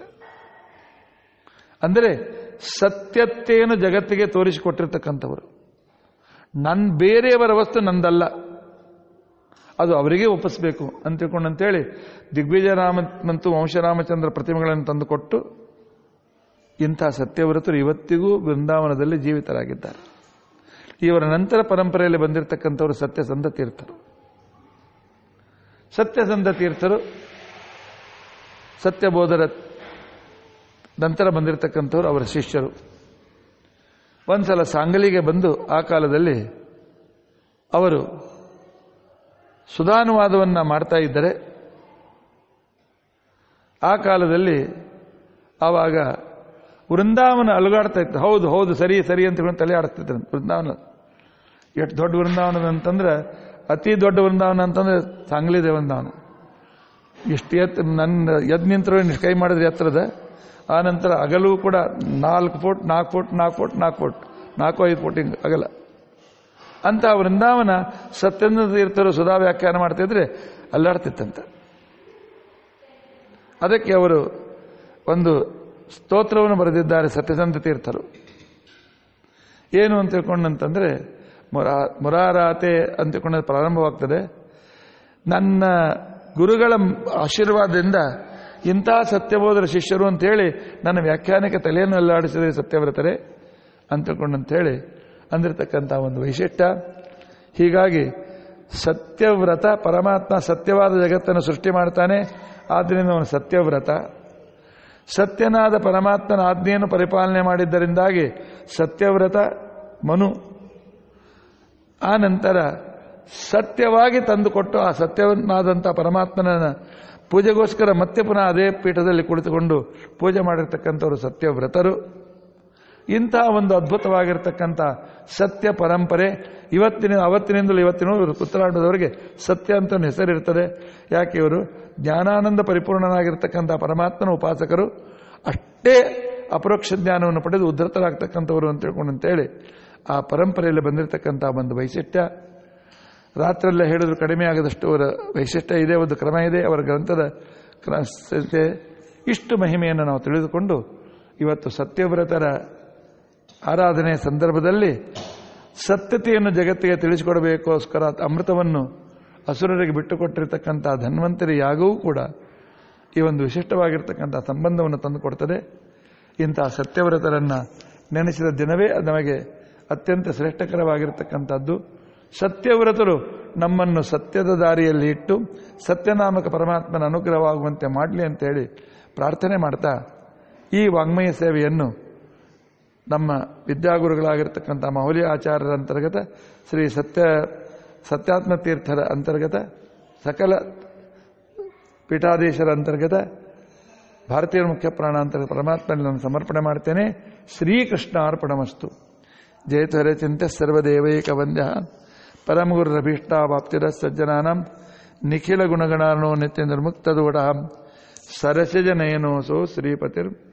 ಅಂದರೆ ಸತ್ಯತೆಯನ್ನು ಜಗತ್ತಿಗೆ ತೋರಿಸಿಕೊಟ್ಟಿರ್ತಕ್ಕಂಥವರು ನನ್ ಬೇರೆಯವರ ವಸ್ತು ನಂದಲ್ಲ ಅದು ಅವರಿಗೆ ಒಪ್ಪಿಸಬೇಕು ಅಂತ ತಿಳ್ಕೊಂಡಂತೇಳಿ ದಿಗ್ವಿಜಯ ರಾಮ ಮತ್ತು ವಂಶರಾಮಚಂದ್ರ ಪ್ರತಿಮೆಗಳನ್ನು ತಂದುಕೊಟ್ಟು ಇಂಥ ಸತ್ಯವ್ರತರು ಇವತ್ತಿಗೂ ಬೃಂದಾವನದಲ್ಲಿ ಜೀವಿತರಾಗಿದ್ದಾರೆ ಇವರ ನಂತರ ಪರಂಪರೆಯಲ್ಲಿ ಬಂದಿರತಕ್ಕಂಥವರು ಸತ್ಯಸಂಧ ತೀರ್ಥರು ಸತ್ಯಸಂಧ ತೀರ್ಥರು ಸತ್ಯಬೋಧರ ನಂತರ ಬಂದಿರತಕ್ಕಂಥವ್ರು ಅವರ ಶಿಷ್ಯರು ಒಂದ್ಸಲ ಸಾಂಗಲಿಗೆ ಬಂದು ಆ ಕಾಲದಲ್ಲಿ ಅವರು ಸುಧಾನುವಾದವನ್ನು ಮಾಡ್ತಾ ಇದ್ದರೆ ಆ ಕಾಲದಲ್ಲಿ ಆವಾಗ ವೃಂದಾವನ ಅಲುಗಾಡ್ತಾ ಇತ್ತು ಹೌದು ಹೌದು ಸರಿ ಸರಿ ಅಂತ ಹೇಳಿ ತಲೆ ಆಡಿಸ್ತಿದ್ರು ವೃಂದಾವನ ಎಷ್ಟು ದೊಡ್ಡ ವೃಂದಾವನ ಅಂತಂದ್ರೆ ಅತಿ ದೊಡ್ಡ ವೃಂದಾವನ ಅಂತಂದ್ರೆ ಸಾಂಗ್ಲಿದೆ ವೃಂದಾವನ ಎಷ್ಟು ಎತ್ ನನ್ನ ಎದ್ ನಿಂತರೂ ಇಷ್ಟು ಕೈ ಮಾಡಿದ್ರೆ ಎತ್ತರದ ಆ ನಂತರ ಅಗಲೂ ಕೂಡ ನಾಲ್ಕು ಫುಟ್ ನಾಲ್ಕು ಫುಟ್ ನಾಲ್ಕು ಫುಟ್ ನಾಲ್ಕು ಫುಟ್ ನಾಲ್ಕು ಐದು ಫುಟ್ ಹಿಂಗೆ ಅಗಲ ಅಂತ ವೃಂದಾವನ ಸತ್ಯೇಂದ್ರ ತೀರ್ಥರು ಸುಧಾ ವ್ಯಾಖ್ಯಾನ ಮಾಡ್ತಿದ್ರೆ ಅಲ್ಲಾಡ್ತಿತ್ತಂತೆ ಅದಕ್ಕೆ ಅವರು ಒಂದು ಸ್ತೋತ್ರವನ್ನು ಬರೆದಿದ್ದಾರೆ ಸತ್ಯಸಂಧ ತೀರ್ಥರು ಏನು ಅಂತ ತಿಳ್ಕೊಂಡಂತಂದ್ರೆ ಮುರಾ ಮುರಾರಾತೆ ಅಂತ ತಿಳ್ಕೊಂಡ ಪ್ರಾರಂಭವಾಗ್ತದೆ ನನ್ನ ಗುರುಗಳ ಆಶೀರ್ವಾದದಿಂದ ಇಂಥ ಸತ್ಯಬೋಧರ ಶಿಷ್ಯರು ಅಂತೇಳಿ ನನ್ನ ವ್ಯಾಖ್ಯಾನಕ್ಕೆ ತಲೆಯನ್ನು ಅಲ್ಲಾಡಿಸಿದರೆ ಸತ್ಯವ್ರತರೆ ಅಂತ ತಿಳ್ಕೊಂಡಂತೇಳಿ ಅಂದಿರತಕ್ಕಂಥ ಒಂದು ವೈಶಿಷ್ಟ್ಯ ಹೀಗಾಗಿ ಸತ್ಯವ್ರತ ಪರಮಾತ್ಮ ಸತ್ಯವಾದ ಜಗತ್ತನ್ನು ಸೃಷ್ಟಿ ಮಾಡ್ತಾನೆ ಆದ್ದರಿಂದ ಅವನು ಸತ್ಯವ್ರತ ಸತ್ಯನಾದ ಪರಮಾತ್ಮನ ಆಜ್ಞೆಯನ್ನು ಪರಿಪಾಲನೆ ಮಾಡಿದ್ದರಿಂದಾಗಿ ಸತ್ಯವ್ರತ ಮನು ಆ ನಂತರ ಸತ್ಯವಾಗಿ ತಂದುಕೊಟ್ಟು ಆ ಸತ್ಯವನಾದಂಥ ಪರಮಾತ್ಮನ ಪೂಜೆಗೋಸ್ಕರ ಮತ್ತೆ ಪುನಃ ಅದೇ ಪೀಠದಲ್ಲಿ ಕುಳಿತುಕೊಂಡು ಪೂಜೆ ಮಾಡಿರ್ತಕ್ಕಂಥವರು ಸತ್ಯವ್ರತರು ಇಂತಹ ಒಂದು ಅದ್ಭುತವಾಗಿರ್ತಕ್ಕಂಥ ಸತ್ಯ ಪರಂಪರೆ ಇವತ್ತಿನ ಅವತ್ತಿನಿಂದಲೂ ಇವತ್ತಿನ ಉತ್ತರಾಖಂಡದವರಿಗೆ ಸತ್ಯ ಅಂತ ಒಂದು ಹೆಸರಿರ್ತದೆ ಯಾಕೆ ಇವರು ಜ್ಞಾನಾನಂದ ಪರಿಪೂರ್ಣನಾಗಿರ್ತಕ್ಕಂಥ ಪರಮಾತ್ಮನ ಉಪಾಸಕರು ಅಷ್ಟೇ ಅಪರೋಕ್ಷ ಜ್ಞಾನವನ್ನು ಪಡೆದು ಉದ್ಧತರಾಗ್ತಕ್ಕಂಥವರು ಅಂತ ತಿಳ್ಕೊಂಡು ಅಂತೇಳಿ ಆ ಪರಂಪರೆಯಲ್ಲಿ ಬಂದಿರತಕ್ಕಂಥ ಒಂದು ವೈಶಿಷ್ಟ್ಯ ರಾತ್ರೆಲ್ಲ ಹೇಳಿದ್ರು ಕಡಿಮೆ ಆಗದಷ್ಟು ಅವರ ವೈಶಿಷ್ಟ್ಯ ಇದೆ ಒಂದು ಕ್ರಮ ಇದೆ ಅವರ ಗ್ರಂಥದ ಕ್ರ- ಸಂಖ್ಯೆ. ಇಷ್ಟು ಮಹಿಮೆಯನ್ನು ನಾವು ತಿಳಿದುಕೊಂಡು ಇವತ್ತು ಸತ್ಯವ್ರತರ ಆರಾಧನೆ ಸಂದರ್ಭದಲ್ಲಿ ಸತ್ಯತೆಯನ್ನು ಜಗತ್ತಿಗೆ ತಿಳಿಸಿಕೊಡಬೇಕೋಸ್ಕರ ಅಮೃತವನ್ನು ಅಸುರರಿಗೆ ಬಿಟ್ಟುಕೊಟ್ಟಿರ್ತಕ್ಕಂಥ ಧನ್ವಂತರಿ ಯಾಗವೂ ಕೂಡ ಈ ಒಂದು ವಿಶಿಷ್ಟವಾಗಿರ್ತಕ್ಕಂಥ ಸಂಬಂಧವನ್ನು ತಂದುಕೊಡ್ತದೆ ಇಂತಹ ಸತ್ಯವ್ರತರನ್ನು ನೆನೆಸಿದ ದಿನವೇ ಅದು ನಮಗೆ ಅತ್ಯಂತ ಶ್ರೇಷ್ಠಕರವಾಗಿರ್ತಕ್ಕಂಥದ್ದು ಸತ್ಯವ್ರತರು ನಮ್ಮನ್ನು ಸತ್ಯದ ದಾರಿಯಲ್ಲಿ ಇಟ್ಟು ಸತ್ಯನಾಮಕ ಪರಮಾತ್ಮನ ಅನುಗ್ರಹವಾಗುವಂತೆ ಮಾಡಲಿ ಅಂತೇಳಿ ಪ್ರಾರ್ಥನೆ ಮಾಡ್ತಾ ಈ ವಾಂಗ್ಮಯ ಸೇವೆಯನ್ನು ನಮ್ಮ ವಿದ್ಯಾಗುರುಗಳಾಗಿರ್ತಕ್ಕಂಥ ಮೌಲ್ಯ ಆಚಾರ್ಯರ ಅಂತರ್ಗತ ಶ್ರೀ ಸತ್ಯ ಸತ್ಯಾತ್ಮ ತೀರ್ಥರ ಅಂತರ್ಗತ ಸಕಲ ಪೀಠಾಧೀಶರ ಅಂತರ್ಗತ ಭಾರತೀಯ ಮುಖ್ಯ ಪ್ರಾಣಾಂತರ್ಗತ ಪರಮಾತ್ಮನಲ್ಲಿ ನಾನು ಸಮರ್ಪಣೆ ಮಾಡ್ತೇನೆ ಶ್ರೀಕೃಷ್ಣ ಅರ್ಪಣಮಸ್ತು ಜಯತು ಹರಚಿಂತ್ಯ ಸರ್ವದೇವೈಕ ವಂದ್ಯ ಪರಮಗುರುರಭೀಷ್ಟಾವಾಪ್ತಿರ ಸಜ್ಜನಾನಂ ನಿಖಿಲ ಗುಣಗಣಾನೋ ನಿತ್ಯ ನಿರ್ಮುಕ್ತದೂಢ ಸರಸಜ ನಯನೋಸೋ ಶ್ರೀಪತಿರ್